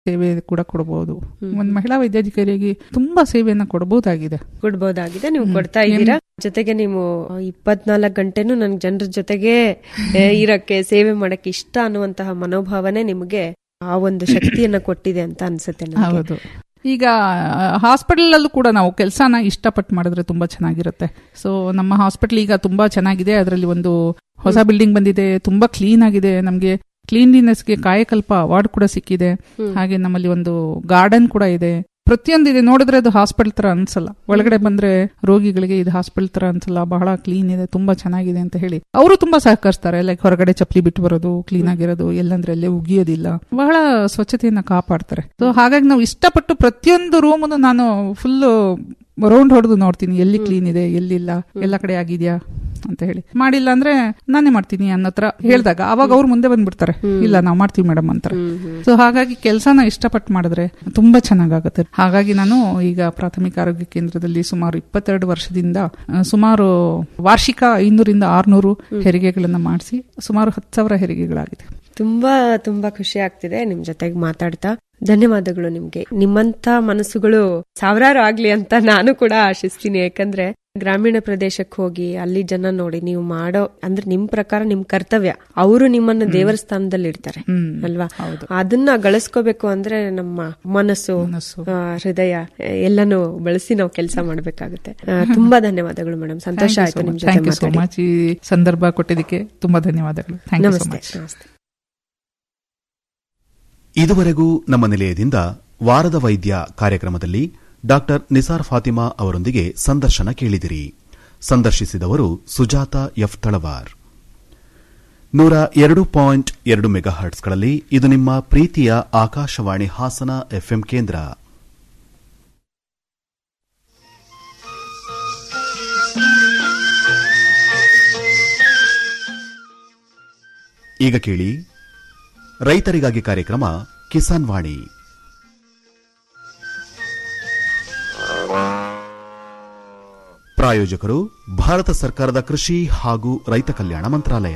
ಸೇವೆ ಕೂಡ ಕೊಡಬಹುದು ಒಂದು ಮಹಿಳಾ ವೈದ್ಯಾಧಿಕಾರಿಯಾಗಿ ತುಂಬಾ ಸೇವೆಯನ್ನ ಕೊಡಬಹುದಾಗಿದೆ ಕೊಡ್ಬೋದಾಗಿದೆ ನೀವು ಕೊಡ್ತಾ ಇದ್ದೀರಾ ಜೊತೆಗೆ ನೀವು ಇಪ್ಪತ್ನಾಲ್ಕು ಗಂಟೆನೂ ನನ್ ಜನರ ಜೊತೆಗೆ ಏ, ಇರಕ್ಕೆ ಸೇವೆ ಮಾಡಕ್ಕೆ ಇಷ್ಟ ಅನ್ನುವಂತಹ ಮನೋಭಾವನೆ ನಿಮಗೆ ಆ ಒಂದು ಶಕ್ತಿಯನ್ನ ಕೊಟ್ಟಿದೆ ಅಂತ ಅನ್ಸುತ್ತೆ ನನಗೆ. ಹೌದು ಈಗ ಹಾಸ್ಪಿಟಲ್ ಅಲ್ಲೂ ಕೂಡ ನಾವು ಕೆಲಸನ ಇಷ್ಟಪಟ್ಟು ಮಾಡಿದ್ರೆ ತುಂಬಾ ಚೆನ್ನಾಗಿರುತ್ತೆ ಸೊ ನಮ್ಮ ಹಾಸ್ಪಿಟಲ್ ಈಗ ತುಂಬಾ ಚೆನ್ನಾಗಿದೆ ಅದರಲ್ಲಿ ಒಂದು ಹೊಸ ಬಿಲ್ಡಿಂಗ್ ಬಂದಿದೆ ತುಂಬಾ ಕ್ಲೀನ್ ಆಗಿದೆ ನಮಗೆ ಕ್ಲೀನ್ಲಿನೆಸ್ಗೆ ಕಾಯಕಲ್ಪ ಅವಾರ್ಡ್ ಕೂಡ ಸಿಕ್ಕಿದೆ ಹಾಗೆ ನಮ್ಮಲ್ಲಿ ಒಂದು ಗಾರ್ಡನ್ ಕೂಡ ಇದೆ ಪ್ರತಿಯೊಂದು ಇದೆ ನೋಡಿದ್ರೆ ಅದು ಹಾಸ್ಪಿಟಲ್ ತರ ಅನ್ಸಲ್ಲ ಒಳಗಡೆ ಬಂದ್ರೆ ರೋಗಿಗಳಿಗೆ ಇದು ಹಾಸ್ಪಿಟಲ್ ತರ ಅನ್ಸಲ್ಲ ಬಹಳ ಕ್ಲೀನ್ ಇದೆ ತುಂಬಾ ಚೆನ್ನಾಗಿದೆ ಅಂತ ಹೇಳಿ ಅವರು ತುಂಬಾ ಸಹಕರಿಸ್ತಾರೆ ಲೈಕ್ ಹೊರಗಡೆ ಚಪ್ಪಲಿ ಬಿಟ್ಟು ಬರೋದು ಕ್ಲೀನ್ ಆಗಿರೋದು ಎಲ್ಲಂದ್ರೆ ಅಲ್ಲೇ ಉಗಿಯೋದಿಲ್ಲ ಬಹಳ ಸ್ವಚ್ಛತೆಯನ್ನ ಕಾಪಾಡ್ತಾರೆ ಸೊ ಹಾಗಾಗಿ ನಾವು ಇಷ್ಟಪಟ್ಟು ಪ್ರತಿಯೊಂದು ರೂಮನ್ನು ನಾನು ಫುಲ್ ರೌಂಡ್ ಹೊಡೆದು ನೋಡ್ತೀನಿ ಎಲ್ಲಿ ಕ್ಲೀನ್ ಇದೆ ಎಲ್ಲಿಲ್ಲ ಎಲ್ಲ ಕಡೆ ಆಗಿದ್ಯಾ ಅಂತ ಹೇಳಿ ಮಾಡಿಲ್ಲ ಅಂದ್ರೆ ನಾನೇ ಮಾಡ್ತೀನಿ ಅನ್ನೋ ಹತ್ರ ಹೇಳಿದಾಗ ಅವಾಗ ಅವ್ರು ಮುಂದೆ ಬಂದ್ಬಿಡ್ತಾರೆ ಇಲ್ಲ ನಾವು ಮಾಡ್ತೀವಿ ಮೇಡಮ್ ಅಂತಾರೆ ಸೊ ಹಾಗಾಗಿ ಕೆಲಸನ ಇಷ್ಟಪಟ್ಟು ಮಾಡಿದ್ರೆ ತುಂಬಾ ಚೆನ್ನಾಗಾಗುತ್ತೆ ಹಾಗಾಗಿ ನಾನು ಈಗ ಪ್ರಾಥಮಿಕ ಆರೋಗ್ಯ ಕೇಂದ್ರದಲ್ಲಿ ಸುಮಾರು ಇಪ್ಪತ್ತೆರಡು ವರ್ಷದಿಂದ ಆ, ಸುಮಾರು ವಾರ್ಷಿಕ ಐನೂರಿಂದ ಆರ್ನೂರು ಹೆರಿಗೆಗಳನ್ನ ಮಾಡಿಸಿ ಸುಮಾರು ಹತ್ತು ಸಾವಿರ ಹೆರಿಗೆಗಳಾಗಿದೆ ತುಂಬಾ ತುಂಬಾ ಖುಷಿ ಆಗ್ತಿದೆ ನಿಮ್ ಜೊತೆಗೆ ಮಾತಾಡ್ತಾ ಧನ್ಯವಾದಗಳು ನಿಮ್ಗೆ ನಿಮ್ಮಂತ ಮನಸ್ಸುಗಳು ಸಾವಿರಾರು ಆಗ್ಲಿ ಅಂತ ನಾನು ಕೂಡ ಆಶಿಸ್ತೀನಿ ಯಾಕಂದ್ರೆ ಗ್ರಾಮೀಣ ಪ್ರದೇಶಕ್ಕೆ ಹೋಗಿ ಅಲ್ಲಿ ಜನ ನೋಡಿ ನೀವು ಮಾಡೋ ಅಂದ್ರೆ ನಿಮ್ ಪ್ರಕಾರ ನಿಮ್ ಕರ್ತವ್ಯ ಅವರು ನಿಮ್ಮನ್ನ ದೇವರ ಸ್ಥಾನದಲ್ಲಿ ಇಡ್ತಾರೆ ಹ್ಮ್. ಅಲ್ವಾ ಹೌದು. ಅದನ್ನ ಗಳಿಸ್ಕೋಬೇಕು ಅಂದ್ರೆ ನಮ್ಮ ಮನಸ್ಸು ಮನಸ್ಸು. ಆ, ಹೃದಯ ಎಲ್ಲಾನು ಬಳಸಿ ನಾವು ಕೆಲಸ ಮಾಡ್ಬೇಕಾಗುತ್ತೆ ಆ, ತುಂಬಾ ಧನ್ಯವಾದಗಳು ಮೇಡಮ್ ಸಂತೋಷ ಆಯ್ತು ನಿಮ್ ಜೊತೆ ಥ್ಯಾಂಕ್ ಯು ಸೋ ಮಾತಾಡಿ ಮಚ್ ಈ ಸಂದರ್ಭ ಕೊಟ್ಟಿದ್ದಕ್ಕೆ ತುಂಬಾ ಧನ್ಯವಾದಗಳು ಥ್ಯಾಂಕ್ ಯು ಸೋ ನಮಸ್ತೆ ಮಚ್ ನಮಸ್ತೆ ಇದುವರೆಗೂ ನಮ್ಮ ನಿಲಯದಿಂದ ವಾರದ ವೈದ್ಯ ಕಾರ್ಯಕ್ರಮದಲ್ಲಿ ಡಾಕ್ಟರ್ ನಿಸಾರ್ ಫಾತಿಮಾ ಅವರೊಂದಿಗೆ ಸಂದರ್ಶನ ಕೇಳಿದಿರಿ ಸಂದರ್ಶಿಸಿದವರು ಸುಜಾತ ಎಫ್ ತಳವಾರ್ ನೂರ ಎರಡು ಪಾಯಿಂಟ್ ಎರಡು ಮೆಗಾಹರ್ಟ್ಸ್ಗಳಲ್ಲಿ ಇದು ನಿಮ್ಮ ಪ್ರೀತಿಯ ಆಕಾಶವಾಣಿ ಹಾಸನ ಎಫ್ಎಂ ಕೇಂದ್ರ ಈಗ ಕೇಳಿ ರೈತರಿಗಾಗಿ ಕಾರ್ಯಕ್ರಮ ಕಿಸಾನ್ ವಾಣಿ ಪ್ರಾಯೋಜಕರು ಭಾರತ ಸರ್ಕಾರದ ಕೃಷಿ ಹಾಗೂ ರೈತ ಕಲ್ಯಾಣ ಮಂತ್ರಾಲಯ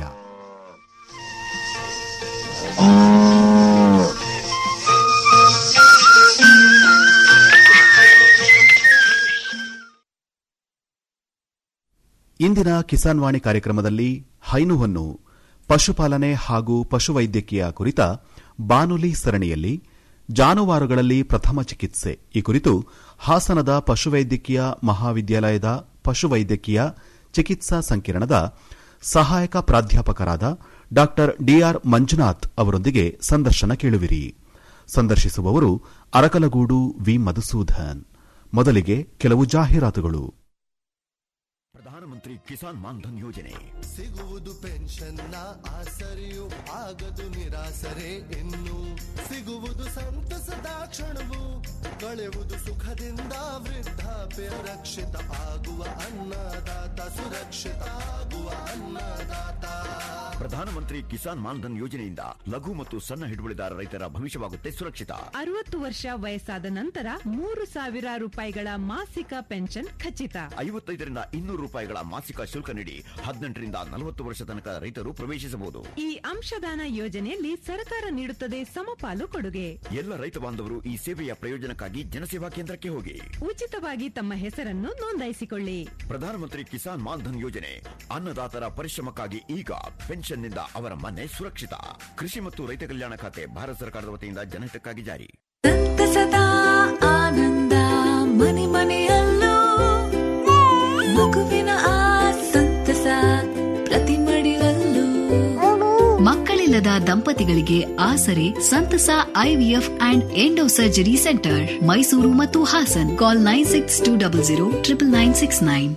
ಇಂದಿನ ಕಿಸಾನ್ ವಾಣಿ ಕಾರ್ಯಕ್ರಮದಲ್ಲಿ ಹೈನುಹೊನ್ನು ಪಶುಪಾಲನೆ ಹಾಗೂ ಪಶುವೈದ್ಯಕೀಯ ಕುರಿತ ಬಾನುಲಿ ಸರಣಿಯಲ್ಲಿ ಜಾನುವಾರುಗಳಲ್ಲಿ ಪ್ರಥಮ ಚಿಕಿತ್ಸೆ ಈ ಕುರಿತು ಹಾಸನದ ಪಶುವೈದ್ಯಕೀಯ ಮಹಾವಿದ್ಯಾಲಯದ ಪಶುವೈದ್ಯಕೀಯ ಚಿಕಿತ್ಸಾ ಸಂಕಿರಣದ ಸಹಾಯಕ ಪ್ರಾಧ್ಯಾಪಕರಾದ ಡಾ ಡಿಆರ್ ಮಂಜುನಾಥ್ ಅವರೊಂದಿಗೆ ಸಂದರ್ಶನ ಕೇಳುವಿರಿ ಸಂದರ್ಶಿಸುವವರು ಅರಕಲಗೂಡು ವಿ ಮಧುಸೂದನ್ ಮೊದಲಿಗೆ ಕೆಲವು ಜಾಹೀರಾತುಗಳು ಪ್ರಧಾನಮಂತ್ರಿ ಕಿಸಾನ್ ಮಾನ್ಧನ್ ಯೋಜನೆ ಸಿಗುವುದು ಪೆನ್ಷನ್ನ ಆಸರೆಯು ಆಗದು ನಿರಾಸರೆ ಇನ್ನು ಸಿಗುವುದು ಸಂತಸದ ಕ್ಷಣವು ಕಳೆಯುವುದು ಸುಖದಿಂದ ವೃದ್ಧಾಪ್ಯ ರಕ್ಷಿತ ಆಗುವ ಅನ್ನದಾತ ಸುರಕ್ಷಿತ ಆಗುವ ಅನ್ನದಾತ ಪ್ರಧಾನಮಂತ್ರಿ ಕಿಸಾನ್ ಮಾನ್ಧನ್ ಯೋಜನೆಯಿಂದ ಲಘು ಮತ್ತು ಸಣ್ಣ ಹಿಡುವಳಿದಾರ ರೈತರ ಭವಿಷ್ಯವಾಗುತ್ತೆ ಸುರಕ್ಷಿತ ಅರವತ್ತು ವರ್ಷ ವಯಸ್ಸಾದ ನಂತರ ಮೂರು ಸಾವಿರ ರೂಪಾಯಿಗಳ ಮಾಸಿಕ ಪೆನ್ಷನ್ ಖಚಿತ ಐವತ್ತೈದರಿಂದ ಇನ್ನೂರು ರೂಪಾಯಿಗಳ ಮಾಸಿಕ ಶುಲ್ಕ ನೀಡಿ ಹದಿನೆಂಟರಿಂದ ನಲವತ್ತು ವರ್ಷ ತನಕ ರೈತರು ಪ್ರವೇಶಿಸಬಹುದು ಈ ಅಂಶದಾನ ಯೋಜನೆಯಲ್ಲಿ ಸರ್ಕಾರ ನೀಡುತ್ತದೆ ಸಮಪಾಲು ಕೊಡುಗೆ ಎಲ್ಲ ರೈತ ಬಾಂಧವರು ಈ ಸೇವೆಯ ಪ್ರಯೋಜನಕ್ಕಾಗಿ ಜನಸೇವಾ ಕೇಂದ್ರಕ್ಕೆ ಹೋಗಿ ಉಚಿತವಾಗಿ ತಮ್ಮ ಹೆಸರನ್ನು ನೋಂದಾಯಿಸಿಕೊಳ್ಳಿ ಪ್ರಧಾನಮಂತ್ರಿ ಕಿಸಾನ್ ಮಾನ್ಧನ್ ಯೋಜನೆ ಅನ್ನದಾತರ ಪರಿಶ್ರಮಕ್ಕಾಗಿ ಈಗ ಪೆನ್ಷನ್ನಿಂದ ಅವರ ಮನೆ ಸುರಕ್ಷಿತ ಕೃಷಿ ಮತ್ತು ರೈತ ಕಲ್ಯಾಣ ಖಾತೆ ಭಾರತ ಸರ್ಕಾರದ ವತಿಯಿಂದ ಜನಹಿತಕ್ಕಾಗಿ ಜಾರಿ ಸಂತಸದ ಆನಂದ ಮನೆ ಮನೆಯಲ್ಲೂ ಮಗುವಿನ ಆ ಸಂತಸ ಪ್ರತಿ ಮಡಿಲಲ್ಲೂ ಮಕ್ಕಳಿಲ್ಲದ ದಂಪತಿಗಳಿಗೆ ಆಸರೆ ಸಂತಸ IVF and endo surgery centre Mysuru ಮತ್ತು Hassan call nine six two double zero triple nine six nine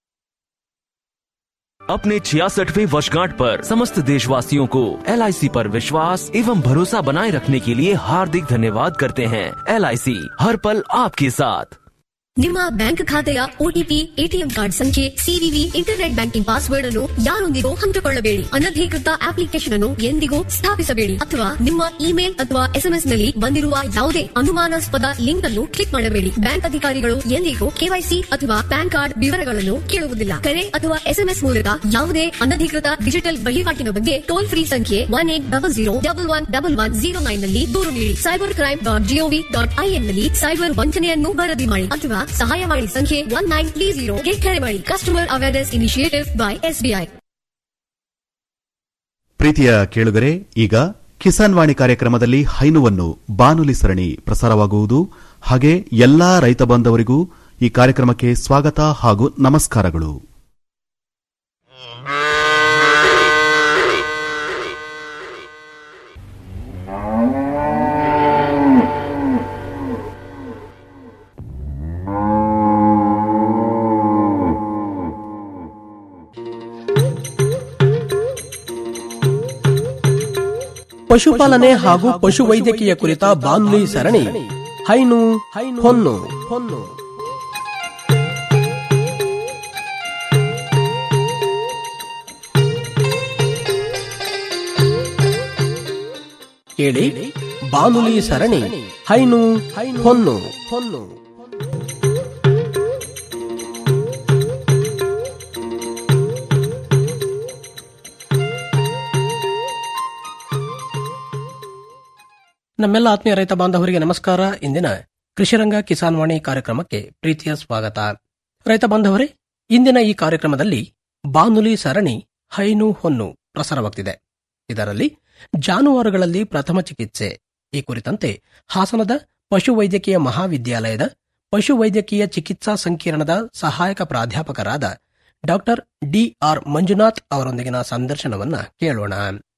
अपने छियासठवें वर्षगांठ पर समस्त देशवासियों को एल पर विश्वास एवं भरोसा बनाए रखने के लिए हार्दिक धन्यवाद करते हैं एल हर पल आपके साथ ನಿಮ್ಮ ಬ್ಯಾಂಕ್ ಖಾತೆಯ ಒಟಿಪಿ ಎಟಿಎಂ ಕಾರ್ಡ್ ಸಂಖ್ಯೆ ಸಿವಿವಿ ಇಂಟರ್ನೆಟ್ ಬ್ಯಾಂಕಿಂಗ್ ಪಾಸ್ವರ್ಡ್ ಅನ್ನು ಯಾರೊಂದಿಗೂ ಹಂಚಿಕೊಳ್ಳಬೇಡಿ ಅನಧಿಕೃತ ಅಪ್ಲಿಕೇಶನ್ ಅನ್ನು ಎಂದಿಗೂ ಸ್ಥಾಪಿಸಬೇಡಿ ಅಥವಾ ನಿಮ್ಮ ಇಮೇಲ್ ಅಥವಾ ಎಸ್ಎಂಎಸ್ ನಲ್ಲಿ ಬಂದಿರುವ ಯಾವುದೇ ಅನುಮಾನಾಸ್ಪದ ಲಿಂಕ್ ಅನ್ನು ಕ್ಲಿಕ್ ಮಾಡಬೇಡಿ ಬ್ಯಾಂಕ್ ಅಧಿಕಾರಿಗಳು ಎಂದಿಗೂ ಕೆವೈಸಿ ಅಥವಾ ಪ್ಯಾನ್ ಕಾರ್ಡ್ ವಿವರಗಳನ್ನು ಕೇಳುವುದಿಲ್ಲ ಕರೆ ಅಥವಾ ಎಸ್ಎಂಎಸ್ ಮೂಲಕ ಯಾವುದೇ ಅನಧಿಕೃತ ಡಿಜಿಟಲ್ ವಹಿವಾಟಿನ ಬಗ್ಗೆ ಟೋಲ್ ಫ್ರೀ ಸಂಖ್ಯೆ one eight double zero double one double one zero nine ನಲ್ಲಿ ದೂರು ನೀಡಿ cyber crime dot G O V dot I N ನಲ್ಲಿ ಸೈಬರ್ ವಂಚನೆಯನ್ನು ವರದಿ ಮಾಡಿ ಅಥವಾ ಸಹಾಯವಾಣಿ ಸಂಖ್ಯೆ ಒನ್ ನೈನ್ ತ್ರೀ ಜೀರೋಗೆ ಕರೆ ಮಾಡಿ customer awareness initiative by SBI ಪ್ರೀತಿಯ ಕೇಳುಗರೆ ಈಗ ಕಿಸಾನ್ ವಾಣಿ ಕಾರ್ಯಕ್ರಮದಲ್ಲಿ ಹೈನುವನ್ನು ಬಾನುಲಿ ಸರಣಿ ಪ್ರಸಾರವಾಗುವುದು ಹಾಗೆ ಎಲ್ಲಾ ರೈತ ಬಾಂಧವರಿಗೂ ಈ ಕಾರ್ಯಕ್ರಮಕ್ಕೆ ಸ್ವಾಗತ ಹಾಗೂ ನಮಸ್ಕಾರಗಳು ಪಶುಪಾಲನೆ ಹಾಗೂ ಪಶುವೈದ್ಯಕೀಯ ಕುರಿತ ಬಾನುಲಿ ಸರಣಿ ಹೈನು ಹೊನ್ನು ಹೊನ್ನು ಕೇಳಿ ಬಾನುಲಿ ಸರಣಿ ಹೈನು ಹೊನ್ನು ಹೊನ್ನು ನಮ್ಮೆಲ್ಲ ಆತ್ಮೀಯ ರೈತ ಬಾಂಧವರಿಗೆ ನಮಸ್ಕಾರ ಇಂದಿನ ಕೃಷಿರಂಗ ಕಿಸಾನ್ ವಾಣಿ ಕಾರ್ಯಕ್ರಮಕ್ಕೆ ಪ್ರೀತಿಯ ಸ್ವಾಗತ ರೈತ ಬಾಂಧವರೇ ಇಂದಿನ ಈ ಕಾರ್ಯಕ್ರಮದಲ್ಲಿ ಬಾನುಲಿ ಸರಣಿ ಹೈನು ಹೊನ್ನು ಪ್ರಸಾರವಾಗ್ತಿದೆ ಇದರಲ್ಲಿ ಜಾನುವಾರುಗಳಲ್ಲಿ ಪ್ರಥಮ ಚಿಕಿತ್ಸೆ ಈ ಕುರಿತಂತೆ ಹಾಸನದ ಪಶುವೈದ್ಯಕೀಯ ಮಹಾವಿದ್ಯಾಲಯದ ಪಶುವೈದ್ಯಕೀಯ ಚಿಕಿತ್ಸಾ ಸಂಕೀರ್ಣದ ಸಹಾಯಕ ಪ್ರಾಧ್ಯಾಪಕರಾದ ಡಾಕ್ಟರ್ ಡಿಆರ್ ಮಂಜುನಾಥ್ ಅವರೊಂದಿಗಿನ ಸಂದರ್ಶನವನ್ನ ಕೇಳೋಣ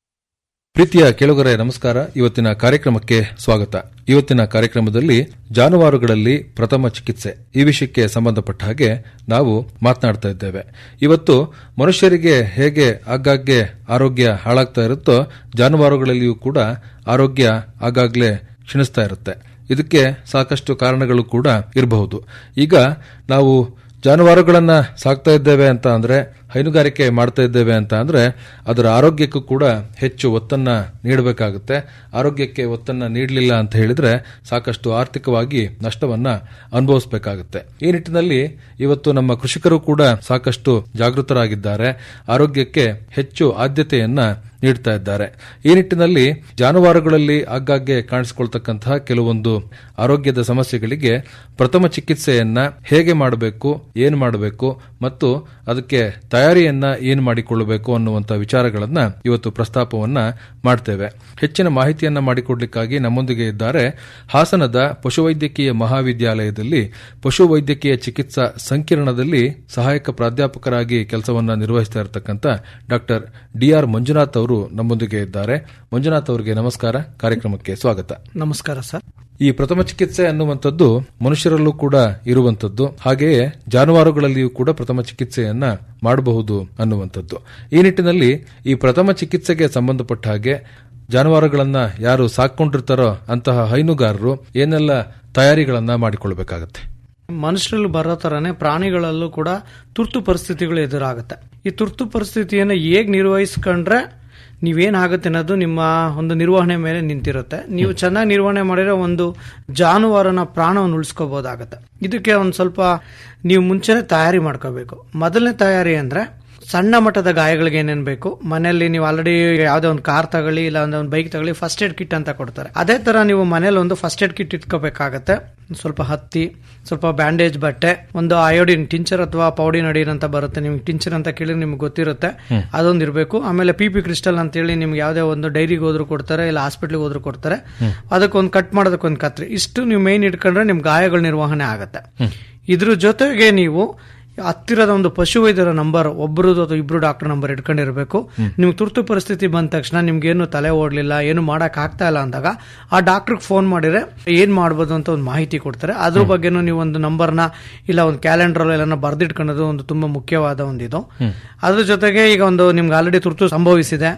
ಪ್ರೀತಿಯ ಕೇಳುಗರೆ ನಮಸ್ಕಾರ ಇವತ್ತಿನ ಕಾರ್ಯಕ್ರಮಕ್ಕೆ ಸ್ವಾಗತ ಇವತ್ತಿನ ಕಾರ್ಯಕ್ರಮದಲ್ಲಿ ಜಾನುವಾರುಗಳಲ್ಲಿ ಪ್ರಥಮ ಚಿಕಿತ್ಸೆ ಈ ವಿಷಯಕ್ಕೆ ಸಂಬಂಧಪಟ್ಟ ಹಾಗೆ ನಾವು ಮಾತನಾಡ್ತಾ ಇದ್ದೇವೆ ಇವತ್ತು ಮನುಷ್ಯರಿಗೆ ಹೇಗೆ ಆಗಾಗ್ಗೆ ಆರೋಗ್ಯ ಹಾಳಾಗ್ತಾ ಇರುತ್ತೋ ಜಾನುವಾರುಗಳಲ್ಲಿಯೂ ಕೂಡ ಆರೋಗ್ಯ ಆಗಾಗ್ಲೇ ಕ್ಷೀಣಿಸ್ತಾ ಇರುತ್ತೆ ಇದಕ್ಕೆ ಸಾಕಷ್ಟು ಕಾರಣಗಳು ಕೂಡ ಇರಬಹುದು ಈಗ ನಾವು ಜಾನುವಾರುಗಳನ್ನ ಸಾಕ್ತಾ ಇದ್ದೇವೆ ಅಂತ ಅಂದ್ರೆ ಹೈನುಗಾರಿಕೆ ಮಾಡ್ತಾ ಇದ್ದೇವೆ ಅಂತ ಅಂದ್ರೆ ಅದರ ಆರೋಗ್ಯಕ್ಕೂ ಕೂಡ ಹೆಚ್ಚು ಒತ್ತನ್ನ ನೀಡಬೇಕಾಗುತ್ತೆ ಆರೋಗ್ಯಕ್ಕೆ ಒತ್ತನ್ನ ನೀಡಲಿಲ್ಲ ಅಂತ ಹೇಳಿದ್ರೆ ಸಾಕಷ್ಟು ಆರ್ಥಿಕವಾಗಿ ನಷ್ಟವನ್ನ ಅನುಭವಿಸಬೇಕಾಗುತ್ತೆ ಈ ನಿಟ್ಟಿನಲ್ಲಿ ಇವತ್ತು ನಮ್ಮ ಕೃಷಿಕರು ಕೂಡ ಸಾಕಷ್ಟು ಜಾಗೃತರಾಗಿದ್ದಾರೆ ಆರೋಗ್ಯಕ್ಕೆ ಹೆಚ್ಚು ಆದ್ಯತೆಯನ್ನ ನೀಡ್ತಾ ಇದ್ದಾರೆ ಈ ನಿಟ್ಟಿನಲ್ಲಿ ಜಾನುವಾರುಗಳಲ್ಲಿ ಆಗಾಗ್ಗೆ ಕಾಣಿಸಿಕೊಳ್ತಕ್ಕಂತಹ ಕೆಲವೊಂದು ಆರೋಗ್ಯದ ಸಮಸ್ಯೆಗಳಿಗೆ ಪ್ರಥಮ ಚಿಕಿತ್ಸೆಯನ್ನ ಹೇಗೆ ಮಾಡಬೇಕು ಏನು ಮಾಡಬೇಕು ಮತ್ತು ಅದಕ್ಕೆ ತಯಾರಿಯನ್ನ ಏನು ಮಾಡಿಕೊಳ್ಳಬೇಕು ಅನ್ನುವಂಥ ವಿಚಾರಗಳನ್ನ ಇವತ್ತು ಪ್ರಸ್ತಾಪವನ್ನ ಮಾಡ್ತೇವೆ ಹೆಚ್ಚಿನ ಮಾಹಿತಿಯನ್ನ ಮಾಡಿಕೊಡ್ಲಿಕ್ಕಾಗಿ ನಮ್ಮೊಂದಿಗೆ ಇದ್ದಾರೆ ಹಾಸನದ ಪಶುವೈದ್ಯಕೀಯ ಮಹಾವಿದ್ಯಾಲಯದಲ್ಲಿ ಪಶುವೈದ್ಯಕೀಯ ಚಿಕಿತ್ಸಾ ಸಂಕಿರಣದಲ್ಲಿ ಸಹಾಯಕ ಪ್ರಾಧ್ಯಾಪಕರಾಗಿ ಕೆಲಸವನ್ನ ನಿರ್ವಹಿಸ್ತಾ ಇರತಕ್ಕಂಥ ಡಾಕ್ಟರ್ ಡಿಆರ್ ಮಂಜುನಾಥ್ ಅವರು ನಮ್ಮೊಂದಿಗೆ ಇದ್ದಾರೆ ಮಂಜುನಾಥ್ ಅವರಿಗೆ ನಮಸ್ಕಾರ ಕಾರ್ಯಕ್ರಮಕ್ಕೆ ಸ್ವಾಗತ ನಮಸ್ಕಾರ ಸರ್ ಈ ಪ್ರಥಮ ಚಿಕಿತ್ಸೆ ಅನ್ನುವಂಥದ್ದು ಮನುಷ್ಯರಲ್ಲೂ ಕೂಡ ಇರುವಂತದ್ದು ಹಾಗೆಯೇ ಜಾನುವಾರುಗಳಲ್ಲಿಯೂ ಕೂಡ ಪ್ರಥಮ ಚಿಕಿತ್ಸೆಯನ್ನ ಮಾಡಬಹುದು ಅನ್ನುವಂಥದ್ದು ಈ ನಿಟ್ಟಿನಲ್ಲಿ ಈ ಪ್ರಥಮ ಚಿಕಿತ್ಸೆಗೆ ಸಂಬಂಧಪಟ್ಟ ಹಾಗೆ ಜಾನುವಾರುಗಳನ್ನ ಯಾರು ಸಾಕೊಂಡಿರ್ತಾರೋ ಅಂತಹ ಹೈನುಗಾರರು ಏನೆಲ್ಲ ತಯಾರಿಗಳನ್ನ ಮಾಡಿಕೊಳ್ಬೇಕಾಗತ್ತೆ ಮನುಷ್ಯರಲ್ಲಿ ಬರೋ ತರನೇ ಪ್ರಾಣಿಗಳಲ್ಲೂ ಕೂಡ ತುರ್ತು ಪರಿಸ್ಥಿತಿಗಳು ಎದುರಾಗುತ್ತೆ ಈ ತುರ್ತು ಪರಿಸ್ಥಿತಿಯನ್ನು ಹೇಗೆ ನಿರ್ವಹಿಸ್ಕೊಂಡ್ರೆ ನೀವೇನಾಗುತ್ತೆ ಅನ್ನೋದು ನಿಮ್ಮ ಒಂದು ನಿರ್ವಹಣೆ ಮೇಲೆ ನಿಂತಿರುತ್ತೆ ನೀವು ಚೆನ್ನಾಗಿ ನಿರ್ವಹಣೆ ಮಾಡಿದ್ರೆ ಒಂದು ಜಾನುವಾರನ ಪ್ರಾಣವನ್ನು ಉಳಿಸ್ಕೋಬಹುದಾಗತ್ತೆ ಇದಕ್ಕೆ ಒಂದು ಸ್ವಲ್ಪ ನೀವು ಮುಂಚೆನೆ ತಯಾರಿ ಮಾಡ್ಕೋಬೇಕು ಮೊದಲನೇ ತಯಾರಿ ಅಂದ್ರೆ ಸಣ್ಣ ಮಟ್ಟದ ಗಾಯಗಳಿಗೆ ಏನೇನು ಬೇಕು ಮನೆಯಲ್ಲಿ ನೀವು ಆಲ್ರೆಡಿ ಯಾವುದೇ ಒಂದು ಕಾರ್ ತಗೊಳ್ಳಿ ಇಲ್ಲ ಒಂದು ಬೈಕ್ ತಗೊಳ್ಳಿ ಫಸ್ಟ್ ಏಡ್ ಕಿಟ್ ಅಂತ ಕೊಡ್ತಾರೆ ಅದೇ ತರ ನೀವು ಮನೇಲಿ ಒಂದು ಫಸ್ಟ್ ಏಡ್ ಕಿಟ್ ಇಟ್ಕೋಬೇಕಾಗತ್ತೆ ಸ್ವಲ್ಪ ಹತ್ತಿ ಸ್ವಲ್ಪ ಬ್ಯಾಂಡೇಜ್ ಬಟ್ಟೆ ಒಂದು ಅಯೋಡಿನ್ ಟಿಂಚರ್ ಅಥವಾ ಪೌಡಿನ್ ಅಡಿನ್ ಅಂತ ಬರುತ್ತೆ ನಿಮ್ಗೆ ಟಿಂಚರ್ ಅಂತ ಕೇಳಿ ನಿಮ್ಗೆ ಗೊತ್ತಿರುತ್ತೆ ಅದೊಂದು ಇರಬೇಕು ಆಮೇಲೆ ಪಿ ಪಿ ಕ್ರಿಸ್ಟಲ್ ಅಂತ ಹೇಳಿ ನಿಮ್ಗೆ ಯಾವುದೇ ಒಂದು ಡೈರಿಗೆ ಹೋದ್ರು ಕೊಡ್ತಾರೆ ಇಲ್ಲ ಹಾಸ್ಪಿಟ್ಲಿಗೆ ಹೋದ್ರು ಕೊಡ್ತಾರೆ ಅದಕ್ಕೊಂದು ಕಟ್ ಮಾಡೋದಕ್ಕೊಂದು ಕತ್ರಿ ಇಷ್ಟು ನೀವು ಮೇನ್ ಇಟ್ಕೊಂಡ್ರೆ ನಿಮ್ ಗಾಯಗಳ ನಿರ್ವಹಣೆ ಆಗುತ್ತೆ ಇದ್ರ ಜೊತೆಗೆ ನೀವು ಹತ್ತಿರದ ಒಂದು ಪಶುವೈದ್ಯರ ನಂಬರ್ ಒಬ್ಬರದು ಅಥವಾ ಇಬ್ರು ಡಾಕ್ಟರ್ ನಂಬರ್ ಇಟ್ಕೊಂಡಿರ್ಬೇಕು ನಿಮ್ಗೆ ತುರ್ತು ಪರಿಸ್ಥಿತಿ ಬಂದ ತಕ್ಷಣ ನಿಮ್ಗೆ ಏನು ತಲೆ ಓಡ್ಲಿಲ್ಲ ಏನು ಮಾಡಕ್ ಆಗ್ತಾ ಇಲ್ಲ ಅಂದಾಗ ಆ ಡಾಕ್ಟರ್ಗೆ ಫೋನ್ ಮಾಡಿದ್ರೆ ಏನ್ ಮಾಡ್ಬೋದು ಅಂತ ಒಂದು ಮಾಹಿತಿ ಕೊಡ್ತಾರೆ ಅದ್ರ ಬಗ್ಗೆನೂ ನೀವು ಒಂದು ನಂಬರ್ನ ಇಲ್ಲ ಒಂದು ಕ್ಯಾಲೆಂಡರ್ ಎಲ್ಲ ಬರ್ದಿಟ್ಕೊಳ್ಳೋದು ಒಂದು ತುಂಬಾ ಮುಖ್ಯವಾದ ಒಂದು ಇದು ಅದ್ರ ಜೊತೆಗೆ ಈಗ ಒಂದು ನಿಮ್ಗೆ ಆಲ್ರೆಡಿ ತುರ್ತು ಸಂಭವಿಸಿದೆ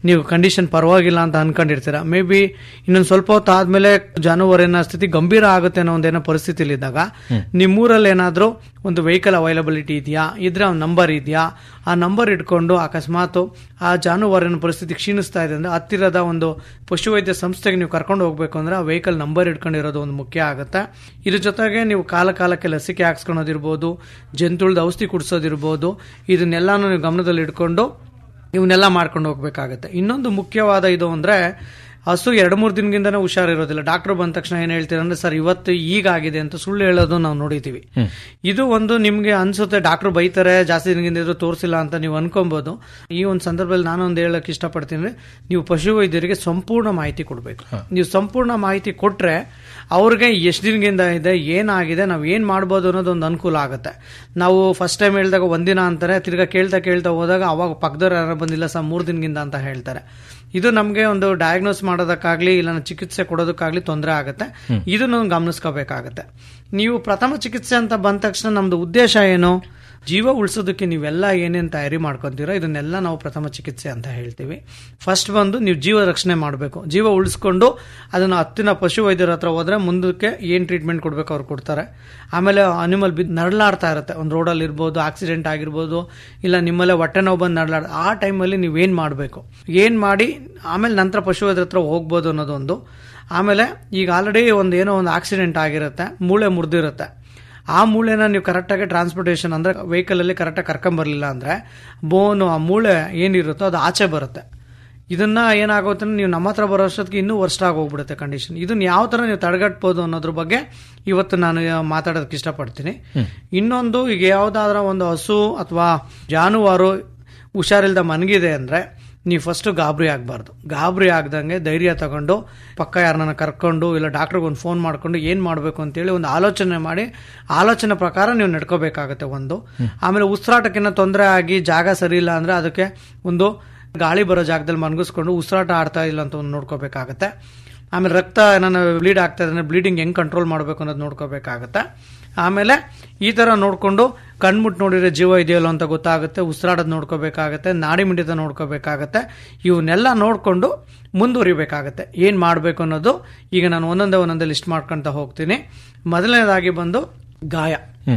ನೀವು ಕಂಡೀಷನ್ ಪರವಾಗಿಲ್ಲ ಅಂತ ಅನ್ಕೊಂಡಿರ್ತೀರ ಮೇ ಬಿ ಇನ್ನೊಂದು ಸ್ವಲ್ಪ ಹೊತ್ತು ಆದ್ಮೇಲೆ ಜಾನುವಾರಿನ ಸ್ಥಿತಿ ಗಂಭೀರ ಆಗುತ್ತೆ ಅನ್ನೋ ಒಂದೇನೋ ಪರಿಸ್ಥಿತಿಲಿ ಇದ್ದಾಗ ನಿಮ್ಮೂರಲ್ಲಿ ಏನಾದರೂ ಒಂದು ವೆಹಿಕಲ್ ಅವೈಲಬಿಲಿಟಿ ಇದೆಯಾ ಇದ್ರೆ ಆ ನಂಬರ್ ಇದೆಯಾ ಆ ನಂಬರ್ ಇಟ್ಕೊಂಡು ಅಕಸ್ಮಾತ್ ಆ ಜಾನುವಾರಿನ ಪರಿಸ್ಥಿತಿ ಕ್ಷೀಣಿಸ್ತಾ ಇದೆ ಅಂದ್ರೆ ಹತ್ತಿರದ ಒಂದು ಪಶುವೈದ್ಯ ಸಂಸ್ಥೆಗೆ ನೀವು ಕರ್ಕೊಂಡು ಹೋಗ್ಬೇಕು ಅಂದ್ರೆ ಆ ವೆಹಿಕಲ್ ನಂಬರ್ ಇಟ್ಕೊಂಡಿರೋದು ಒಂದು ಮುಖ್ಯ ಆಗುತ್ತೆ ಇದ್ರ ಜೊತೆಗೆ ನೀವು ಕಾಲ ಕಾಲಕ್ಕೆ ಲಸಿಕೆ ಹಾಕ್ಸ್ಕೊಳೋದಿರ್ಬೋದು ಜಂತುಳ್ದ ಔಷಧಿ ಕುಡಿಸೋದಿರ್ಬೋದು ಇದನ್ನೆಲ್ಲಾನು ನೀವು ಗಮನದಲ್ಲಿ ಇಟ್ಕೊಂಡು ಇವನ್ನೆಲ್ಲ ಮಾಡ್ಕೊಂಡು ಹೋಗ್ಬೇಕಾಗತ್ತೆ ಇನ್ನೊಂದು ಮುಖ್ಯವಾದ ಇದು ಅಂದ್ರೆ ಹಸು ಎರಡು ಮೂರು ದಿನದಿಂದನೇ ಹುಷಾರಿರೋದಿಲ್ಲ ಡಾಕ್ಟರ್ ಬಂದ ತಕ್ಷಣ ಏನ್ ಹೇಳ್ತೀರಾ ಅಂದ್ರೆ ಸರ್ ಇವತ್ತು ಈಗ ಆಗಿದೆ ಅಂತ ಸುಳ್ಳು ಹೇಳೋದು ನಾವು ನೋಡಿದೀವಿ ಇದು ಒಂದು ನಿಮ್ಗೆ ಅನ್ಸುತ್ತೆ ಡಾಕ್ಟರ್ ಬೈತಾರೆ ಜಾಸ್ತಿ ದಿನದಿಂದ ಇದ್ರು ತೋರಿಸಿಲ್ಲ ಅಂತ ನೀವು ಅನ್ಕೊಬಹುದು ಈ ಒಂದು ಸಂದರ್ಭದಲ್ಲಿ ನಾನು ಒಂದು ಹೇಳಕ್ ಇಷ್ಟಪಡ್ತೀನಿ ಅಂದ್ರೆ ನೀವು ಪಶು ವೈದ್ಯರಿಗೆ ಸಂಪೂರ್ಣ ಮಾಹಿತಿ ಕೊಡಬೇಕು ನೀವು ಸಂಪೂರ್ಣ ಮಾಹಿತಿ ಕೊಟ್ರೆ ಅವ್ರಿಗೆ ಎಷ್ಟು ದಿನದಿಂದ ಇದೆ ಏನಾಗಿದೆ ನಾವು ಏನ್ ಮಾಡ್ಬೋದು ಅನ್ನೋದು ಒಂದು ಅನುಕೂಲ ಆಗುತ್ತೆ ನಾವು ಫಸ್ಟ್ ಟೈಮ್ ಹೇಳಿದಾಗ ಒಂದಿನ ಅಂತಾರೆ ತಿರ್ಗಾ ಕೇಳ್ತಾ ಕೇಳ್ತಾ ಹೋದಾಗ ಅವಾಗ ಪಕ್ಕದವ್ರು ಯಾರು ಬಂದಿಲ್ಲ ಸರ್ ಮೂರು ದಿನದಿಂದ ಅಂತ ಹೇಳ್ತಾರೆ ಇದು ನಮಗೆ ಒಂದು ಡಯಾಗ್ನೋಸ್ ಮಾಡೋದಕ್ಕಾಗ್ಲಿ ಇಲ್ಲ ಚಿಕಿತ್ಸೆ ಕೊಡೋದಕ್ಕಾಗ್ಲಿ ತೊಂದರೆ ಆಗುತ್ತೆ ಇದನ್ನು ಗಮನಿಸ್ಕೋಬೇಕಾಗತ್ತೆ ನೀವು ಪ್ರಥಮ ಚಿಕಿತ್ಸೆ ಅಂತ ಬಂದ ತಕ್ಷಣ ನಮ್ದು ಉದ್ದೇಶ ಏನು ಜೀವ ಉಳಿಸೋದಕ್ಕೆ ನೀವೆಲ್ಲ ಏನೇನು ತಯಾರಿ ಮಾಡ್ಕೊಂತೀರೋ ಇದನ್ನೆಲ್ಲ ನಾವು ಪ್ರಥಮ ಚಿಕಿತ್ಸೆ ಅಂತ ಹೇಳ್ತೀವಿ ಫಸ್ಟ್ ಬಂದು ನೀವು ಜೀವ ರಕ್ಷಣೆ ಮಾಡಬೇಕು ಜೀವ ಉಳಿಸ್ಕೊಂಡು ಅದನ್ನು ಹತ್ತಿನ ಪಶು ವೈದ್ಯರ ಹತ್ರ ಹೋದ್ರೆ ಮುಂದಕ್ಕೆ ಏನು ಟ್ರೀಟ್ಮೆಂಟ್ ಕೊಡ್ಬೇಕು ಅವ್ರು ಕೊಡ್ತಾರೆ ಆಮೇಲೆ ಅನಿಮಲ್ ಬಿದ್ದು ನರಳಾಡ್ತಾ ಇರುತ್ತೆ ಒಂದು ರೋಡಲ್ಲಿ ಇರ್ಬೋದು ಆಕ್ಸಿಡೆಂಟ್ ಆಗಿರ್ಬೋದು ಇಲ್ಲ ನಿಮ್ಮಲ್ಲೇ ಹೊಟ್ಟೆ ನೋವು ಬಂದು ನರಳಾಡ ಆ ಟೈಮಲ್ಲಿ ನೀವೇನು ಮಾಡಬೇಕು ಏನು ಮಾಡಿ ಆಮೇಲೆ ನಂತರ ಪಶು ವೈದ್ಯರ ಹತ್ರ ಹೋಗ್ಬೋದು ಅನ್ನೋದೊಂದು ಆಮೇಲೆ ಈಗ ಆಲ್ರೆಡಿ ಒಂದು ಏನೋ ಒಂದು ಆಕ್ಸಿಡೆಂಟ್ ಆಗಿರುತ್ತೆ ಮೂಳೆ ಮುರಿದಿರುತ್ತೆ ಆ ಮೂಳೆನ ನೀವು ಕರೆಕ್ಟಾಗಿ ಟ್ರಾನ್ಸ್ಪೋರ್ಟೇಷನ್ ಅಂದ್ರೆ ವೆಹಿಕಲ್ ಅಲ್ಲಿ ಕರೆಕ್ಟಾಗಿ ಕರ್ಕೊಂಬರ್ಲಿಲ್ಲ ಅಂದ್ರೆ ಬೋನು ಆ ಮೂಳೆ ಏನಿರುತ್ತೋ ಅದು ಆಚೆ ಬರುತ್ತೆ ಇದನ್ನ ಏನಾಗುತ್ತೆ ಅಂದ್ರೆ ನೀವು ನಮ್ಮ ಹತ್ರ ಬರೋ ಅಷ್ಟೊತ್ತಿಗೆ ಇನ್ನೂ ವರ್ಸ್ಟ್ ಆಗಿ ಹೋಗ್ಬಿಡುತ್ತೆ ಕಂಡೀಷನ್ ಇದನ್ನ ಯಾವ ತರ ನೀವು ತಡೆಗಟ್ಬೋದು ಅನ್ನೋದ್ರ ಬಗ್ಗೆ ಇವತ್ತು ನಾನು ಮಾತಾಡೋದಕ್ಕೆ ಇಷ್ಟಪಡ್ತೀನಿ ಇನ್ನೊಂದು ಈಗ ಯಾವ್ದಾದ್ರ ಒಂದು ಹಸು ಅಥವಾ ಜಾನುವಾರು ಹುಷಾರಿಲ್ದ ಮನಗಿದೆ ಅಂದ್ರೆ ನೀವು ಫಸ್ಟ್ ಗಾಬರಿ ಆಗಬಾರ್ದು ಗಾಬರಿ ಆಗ್ದಂಗೆ ಧೈರ್ಯ ತಗೊಂಡು ಪಕ್ಕ ಯಾರನ್ನ ಕರ್ಕೊಂಡು ಇಲ್ಲ ಡಾಕ್ಟ್ರಿಗೆ ಒಂದು ಫೋನ್ ಮಾಡ್ಕೊಂಡು ಏನು ಮಾಡಬೇಕು ಅಂತೇಳಿ ಒಂದು ಆಲೋಚನೆ ಮಾಡಿ ಆಲೋಚನೆ ಪ್ರಕಾರ ನೀವು ನಡ್ಕೋಬೇಕಾಗತ್ತೆ ಒಂದು ಆಮೇಲೆ ಉಸಿರಾಟಕ್ಕಿನ್ನ ತೊಂದರೆ ಆಗಿ ಜಾಗ ಸರಿ ಇಲ್ಲ ಅಂದ್ರೆ ಅದಕ್ಕೆ ಒಂದು ಗಾಳಿ ಬರೋ ಜಾಗದಲ್ಲಿ ಮನಗಿಸ್ಕೊಂಡು ಉಸಿರಾಟ ಆಡ್ತಾ ಇಲ್ಲ ಅಂತ ಒಂದು ನೋಡ್ಕೋಬೇಕಾಗತ್ತೆ ಆಮೇಲೆ ರಕ್ತ ಏನಾನ ಬ್ಲೀಡ್ ಆಗ್ತಾ ಇದ್ರೆ ಬ್ಲೀಡಿಂಗ್ ಹೆಂಗ್ ಕಂಟ್ರೋಲ್ ಮಾಡಬೇಕು ಅನ್ನೋದು ನೋಡ್ಕೋಬೇಕಾಗತ್ತೆ ಆಮೇಲೆ ಈ ತರ ನೋಡ್ಕೊಂಡು ಕಣ್ಮುಟ್ ನೋಡಿದ್ರೆ ಜೀವ ಇದೆಯಲ್ಲ ಅಂತ ಗೊತ್ತಾಗುತ್ತೆ ಉಸಿರಾಡೋದು ನೋಡ್ಕೋಬೇಕಾಗತ್ತೆ ನಾಡಿ ಮಿಡಿತ ನೋಡ್ಕೋಬೇಕಾಗತ್ತೆ ಇವನ್ನೆಲ್ಲ ನೋಡ್ಕೊಂಡು ಮುಂದುವರಿಬೇಕಾಗತ್ತೆ ಏನ್ ಮಾಡಬೇಕು ಅನ್ನೋದು ಈಗ ನಾನು ಒಂದೊಂದೇ ಒಂದೊಂದೇ ಲಿಸ್ಟ್ ಮಾಡ್ಕೊಂತ ಹೋಗ್ತೀನಿ ಮೊದಲನೇದಾಗಿ ಬಂದು ಗಾಯ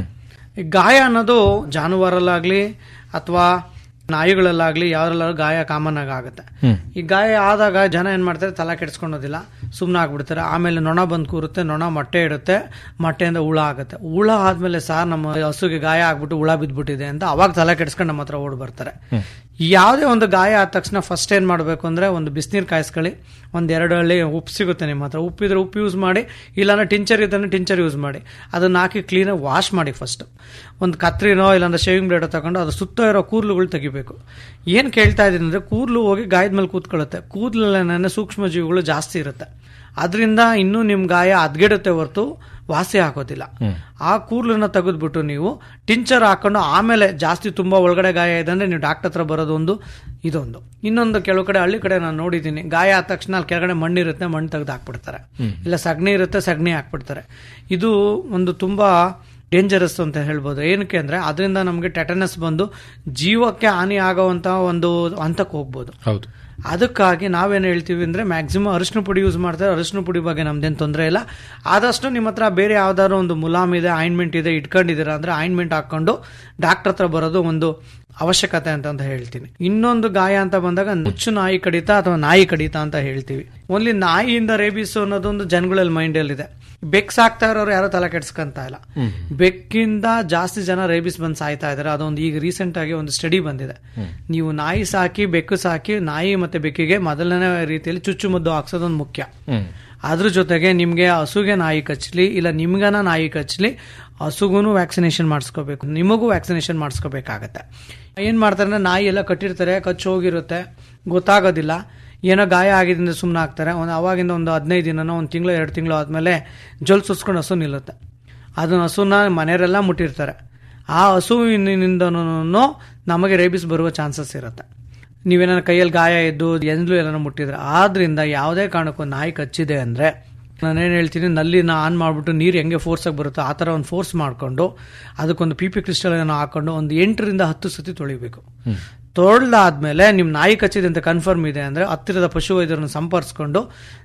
ಈ ಗಾಯ ಅನ್ನೋದು ಜಾನುವಾರಲ್ಲಾಗ್ಲಿ ಅಥವಾ ನಾಯಿಗಳಲ್ಲಾಗ್ಲಿ ಯಾವ್ದ್ರಲ್ಲಾದ್ರೂ ಗಾಯ ಕಾಮನ್ ಆಗಿ ಆಗುತ್ತೆ ಈ ಗಾಯ ಆದಾಗ ಜನ ಏನ್ ಮಾಡ್ತಾರೆ ತಲೆ ಕೆಡ್ಸ್ಕೊಳೋದಿಲ್ಲ ಸುಮ್ಮನೆ ಆಗ್ಬಿಡ್ತಾರೆ ಆಮೇಲೆ ನೊಣ ಬಂದು ಕೂರುತ್ತೆ ನೊಣ ಮೊಟ್ಟೆ ಇಡುತ್ತೆ ಮೊಟ್ಟೆಯಿಂದ ಹುಳ ಆಗುತ್ತೆ ಹುಳ ಆದ್ಮೇಲೆ ಸಾರ್ ನಮ್ಮ ಹಸುಗೆ ಗಾಯ ಆಗ್ಬಿಟ್ಟು ಹುಳ ಬಿದ್ಬಿಟ್ಟಿದೆ ಅಂತ ಅವಾಗ ತಲೆ ಕೆಡ್ಸ್ಕೊಂಡು ನಮ್ಮ ಹತ್ರ ಓಡ್ ಬರ್ತಾರೆ ಯಾವುದೇ ಒಂದು ಗಾಯ ಆದ ತಕ್ಷಣ ಫಸ್ಟ್ ಏನ್ ಮಾಡಬೇಕು ಅಂದ್ರೆ ಒಂದು ಬಿಸಿನೀರು ಕಾಯಿಸ್ಕೊಳ್ಳಿ ಒಂದ್ ಎರಡು ಹಳ್ಳಿ ಉಪ್ಪು ಸಿಗುತ್ತೆ ನಿಮ್ಮ ಹತ್ರ ಉಪ್ಪಿದ್ರೆ ಉಪ್ಪು ಯೂಸ್ ಮಾಡಿ ಇಲ್ಲಾಂದ್ರೆ ಟಿಂಚರ್ ಇದ್ದಾನೆ ಟಿಂಚರ್ ಯೂಸ್ ಮಾಡಿ ಅದನ್ನ ಹಾಕಿ ಕ್ಲೀನಾಗಿ ವಾಶ್ ಮಾಡಿ ಫಸ್ಟ್ ಒಂದು ಕತ್ರಿನೋ ಇಲ್ಲಾಂದ್ರೆ ಶೇವಿಂಗ್ ಬ್ಲೇಡ್ ತಗೊಂಡು ಅದು ಸುತ್ತ ಇರೋ ಕೂದಲುಗಳು ತೆಗಿಬೇಕು ಏನ್ ಕೇಳ್ತಾ ಇದೀನಿ ಅಂದ್ರೆ ಕೂದಲು ಹೋಗಿ ಗಾಯದ ಮೇಲೆ ಕೂತ್ಕೊಳ್ಳುತ್ತೆ ಕೂದಲಲ್ಲಿ ಸೂಕ್ಷ್ಮ ಜೀವಿಗಳು ಜಾಸ್ತಿ ಇರುತ್ತೆ ಅದರಿಂದ ಇನ್ನೂ ನಿಮ್ ಗಾಯ ಅದ್ಗೆಡುತ್ತೆ ಹೊರತು ವಾಸಿ ಆಗೋದಿಲ್ಲ ಆ ಕೂರ್ಲನ್ನ ತೆಗೆದ್ಬಿಟ್ಟು ನೀವು ಟಿಂಚರ್ ಹಾಕೊಂಡು ಆಮೇಲೆ ಜಾಸ್ತಿ ತುಂಬಾ ಒಳಗಡೆ ಗಾಯ ಇದೆ ಅಂದ್ರೆ ನೀವು ಡಾಕ್ಟರ್ ಹತ್ರ ಬರೋದು ಒಂದು ಇದೊಂದು ಇನ್ನೊಂದು ಕೆಲವು ಕಡೆ ಹಳ್ಳಿ ಕಡೆ ನಾನು ನೋಡಿದ್ದೀನಿ ಗಾಯ ಆದ ತಕ್ಷಣ ಅಲ್ಲಿ ಕೆಳಗಡೆ ಮಣ್ಣಿರುತ್ತೆ ಮಣ್ಣು ತೆಗೆದು ಹಾಕ್ಬಿಡ್ತಾರೆ ಇಲ್ಲ ಸಗಣಿ ಇರುತ್ತೆ ಸಗಣಿ ಹಾಕ್ಬಿಡ್ತಾರೆ ಇದು ಒಂದು ತುಂಬಾ ಡೇಂಜರಸ್ ಅಂತ ಹೇಳ್ಬೋದು ಏನಕ್ಕೆ ಅಂದ್ರೆ ಅದರಿಂದ ನಮಗೆ ಟೆಟನಸ್ ಬಂದು ಜೀವಕ್ಕೆ ಹಾನಿ ಆಗುವಂತ ಒಂದು ಹಂತಕ್ಕೆ ಹೋಗ್ಬೋದು ಹೌದು ಅದಕ್ಕಾಗಿ ನಾವೇನು ಹೇಳ್ತೀವಿ ಅಂದ್ರೆ ಮ್ಯಾಕ್ಸಿಮಮ್ ಅರಿಶಿನ ಪುಡಿ ಯೂಸ್ ಮಾಡ್ತಾರೆ ಅರಿಶಿನ ಪುಡಿ ಬಗ್ಗೆ ನಮ್ದೇನು ತೊಂದರೆ ಇಲ್ಲ ಆದಷ್ಟು ನಿಮ್ಮ ಹತ್ರ ಬೇರೆ ಯಾವ್ದಾದ್ರು ಒಂದು ಮುಲಾಮ್ ಇದೆ ಆಯಿಂಟ್ಮೆಂಟ್ ಇದೆ ಇಟ್ಕೊಂಡಿದ್ದೀರಾ ಅಂದ್ರೆ ಆಯಿಂಟ್ಮೆಂಟ್ ಹಾಕೊಂಡು ಡಾಕ್ಟರ್ ಹತ್ರ ಬರೋದು ಒಂದು ಅವಶ್ಯಕತೆ ಅಂತ ಅಂತ ಹೇಳ್ತೀನಿ ಇನ್ನೊಂದು ಗಾಯ ಅಂತ ಬಂದಾಗ ಮುಚ್ಚು ನಾಯಿ ಕಡಿತ ಅಥವಾ ನಾಯಿ ಕಡಿತ ಅಂತ ಹೇಳ್ತೀವಿ ಓನ್ಲಿ ನಾಯಿಯಿಂದ ರೇಬಿಸ್ ಅನ್ನೋದೊಂದು ಜನಗಳಲ್ಲಿ ಮೈಂಡಲ್ಲಿ ಇದೆ ಬೆಕ್ ಸಾಕ್ತಾ ಇರೋರು ಯಾರು ತಲೆ ಕೆಡ್ಸ್ಕೊಂತ ಇಲ್ಲ ಬೆಕ್ಕಿಂದ ಜಾಸ್ತಿ ಜನ ರೇಬಿಸ್ ಬಂದು ಸಾಯ್ತಾ ಇದಾರೆ ಅದೊಂದು ಈಗ ರೀಸೆಂಟ್ ಆಗಿ ಒಂದು ಸ್ಟಡಿ ಬಂದಿದೆ ನೀವು ನಾಯಿ ಸಾಕಿ ಬೆಕ್ಕು ಸಾಕಿ ನಾಯಿ ಮತ್ತೆ ಬೆಕ್ಕಿಗೆ ಮೊದಲನೇ ರೀತಿಯಲ್ಲಿ ಚುಚ್ಚುಮದ್ದು ಹಾಕ್ಸೋದೊಂದು ಮುಖ್ಯ ಅದ್ರ ಜೊತೆಗೆ ನಿಮ್ಗೆ ಹಸುಗೆ ನಾಯಿ ಕಚ್ಚಲಿ ಇಲ್ಲ ನಿಮ್ಗನ ನಾಯಿ ಕಚ್ಚಲಿ ಹಸುಗೂ ವ್ಯಾಕ್ಸಿನೇಷನ್ ಮಾಡಿಸ್ಕೋಬೇಕು ನಿಮಗೂ ವ್ಯಾಕ್ಸಿನೇಷನ್ ಮಾಡಿಸ್ಕೋಬೇಕಾಗತ್ತೆ ಏನ್ ಮಾಡ್ತಾರೆ ಅಂದ್ರೆ ನಾಯಿ ಎಲ್ಲ ಕಟ್ಟಿರ್ತಾರೆ ಕಚ್ಚಿ ಹೋಗಿರುತ್ತೆ ಗೊತ್ತಾಗೋದಿಲ್ಲ ಏನೋ ಗಾಯ ಆಗಿದೆ ಅಂದ್ರೆ ಸುಮ್ಮನೆ ಆಗ್ತಾರೆ ಒಂದು ಅವಾಗಿಂದ ಒಂದು ಹದಿನೈದು ದಿನನೋ ಒಂದು ತಿಂಗಳು ಎರಡು ತಿಂಗಳು ಆದ್ಮೇಲೆ ಜೊಲ್ ಸುಸ್ಕೊಂಡು ಹಸು ನಿಲ್ಲುತ್ತೆ ಅದನ್ನ ಹಸುನ ಮನೆಯವರೆಲ್ಲ ಮುಟ್ಟಿರ್ತಾರೆ ಆ ಹಸುವಿನಿಂದನೂ ನಮಗೆ ರೇಬಿಸ್ ಬರುವ ಚಾನ್ಸಸ್ ಇರುತ್ತೆ ನೀವೇನ ಕೈಯಲ್ಲಿ ಗಾಯ ಇದ್ದು ಎಂದ್ಲು ಏನಾರ ಮುಟ್ಟಿದ್ರೆ ಆದ್ರಿಂದ ಯಾವುದೇ ಕಾರಣಕ್ಕೂ ನಾಯಿ ಕಚ್ಚಿದೆ ಅಂದ್ರೆ ನಾನೇನು ಹೇಳ್ತೀನಿ ನಲ್ಲಿನ ಆನ್ ಮಾಡ್ಬಿಟ್ಟು ನೀರು ಹೆಂಗೆ ಫೋರ್ಸ್ ಆಗಿ ಬರುತ್ತೋ ಆ ಥರ ಒಂದು ಫೋರ್ಸ್ ಮಾಡಿಕೊಂಡು ಅದಕ್ಕೊಂದು ಪಿ ಪಿ ಕ್ರಿಸ್ಟಲ್ ಏನೋ ಹಾಕೊಂಡು ಒಂದು ಎಂಟರಿಂದ ಹತ್ತು ಸತಿ ತೊಳಿಬೇಕು ತೊಳ್ದಾದ್ಮೇಲೆ ನಿಮ್ ನಾಯಿ ಕಚ್ಚಿದೆ ಅಂತ ಕನ್ಫರ್ಮ್ ಇದೆ ಅಂದ್ರೆ ಹತ್ತಿರದ ಪಶು ವೈದ್ಯರನ್ನು ಸಂಪರ್ಸ್ಕೊಂಡು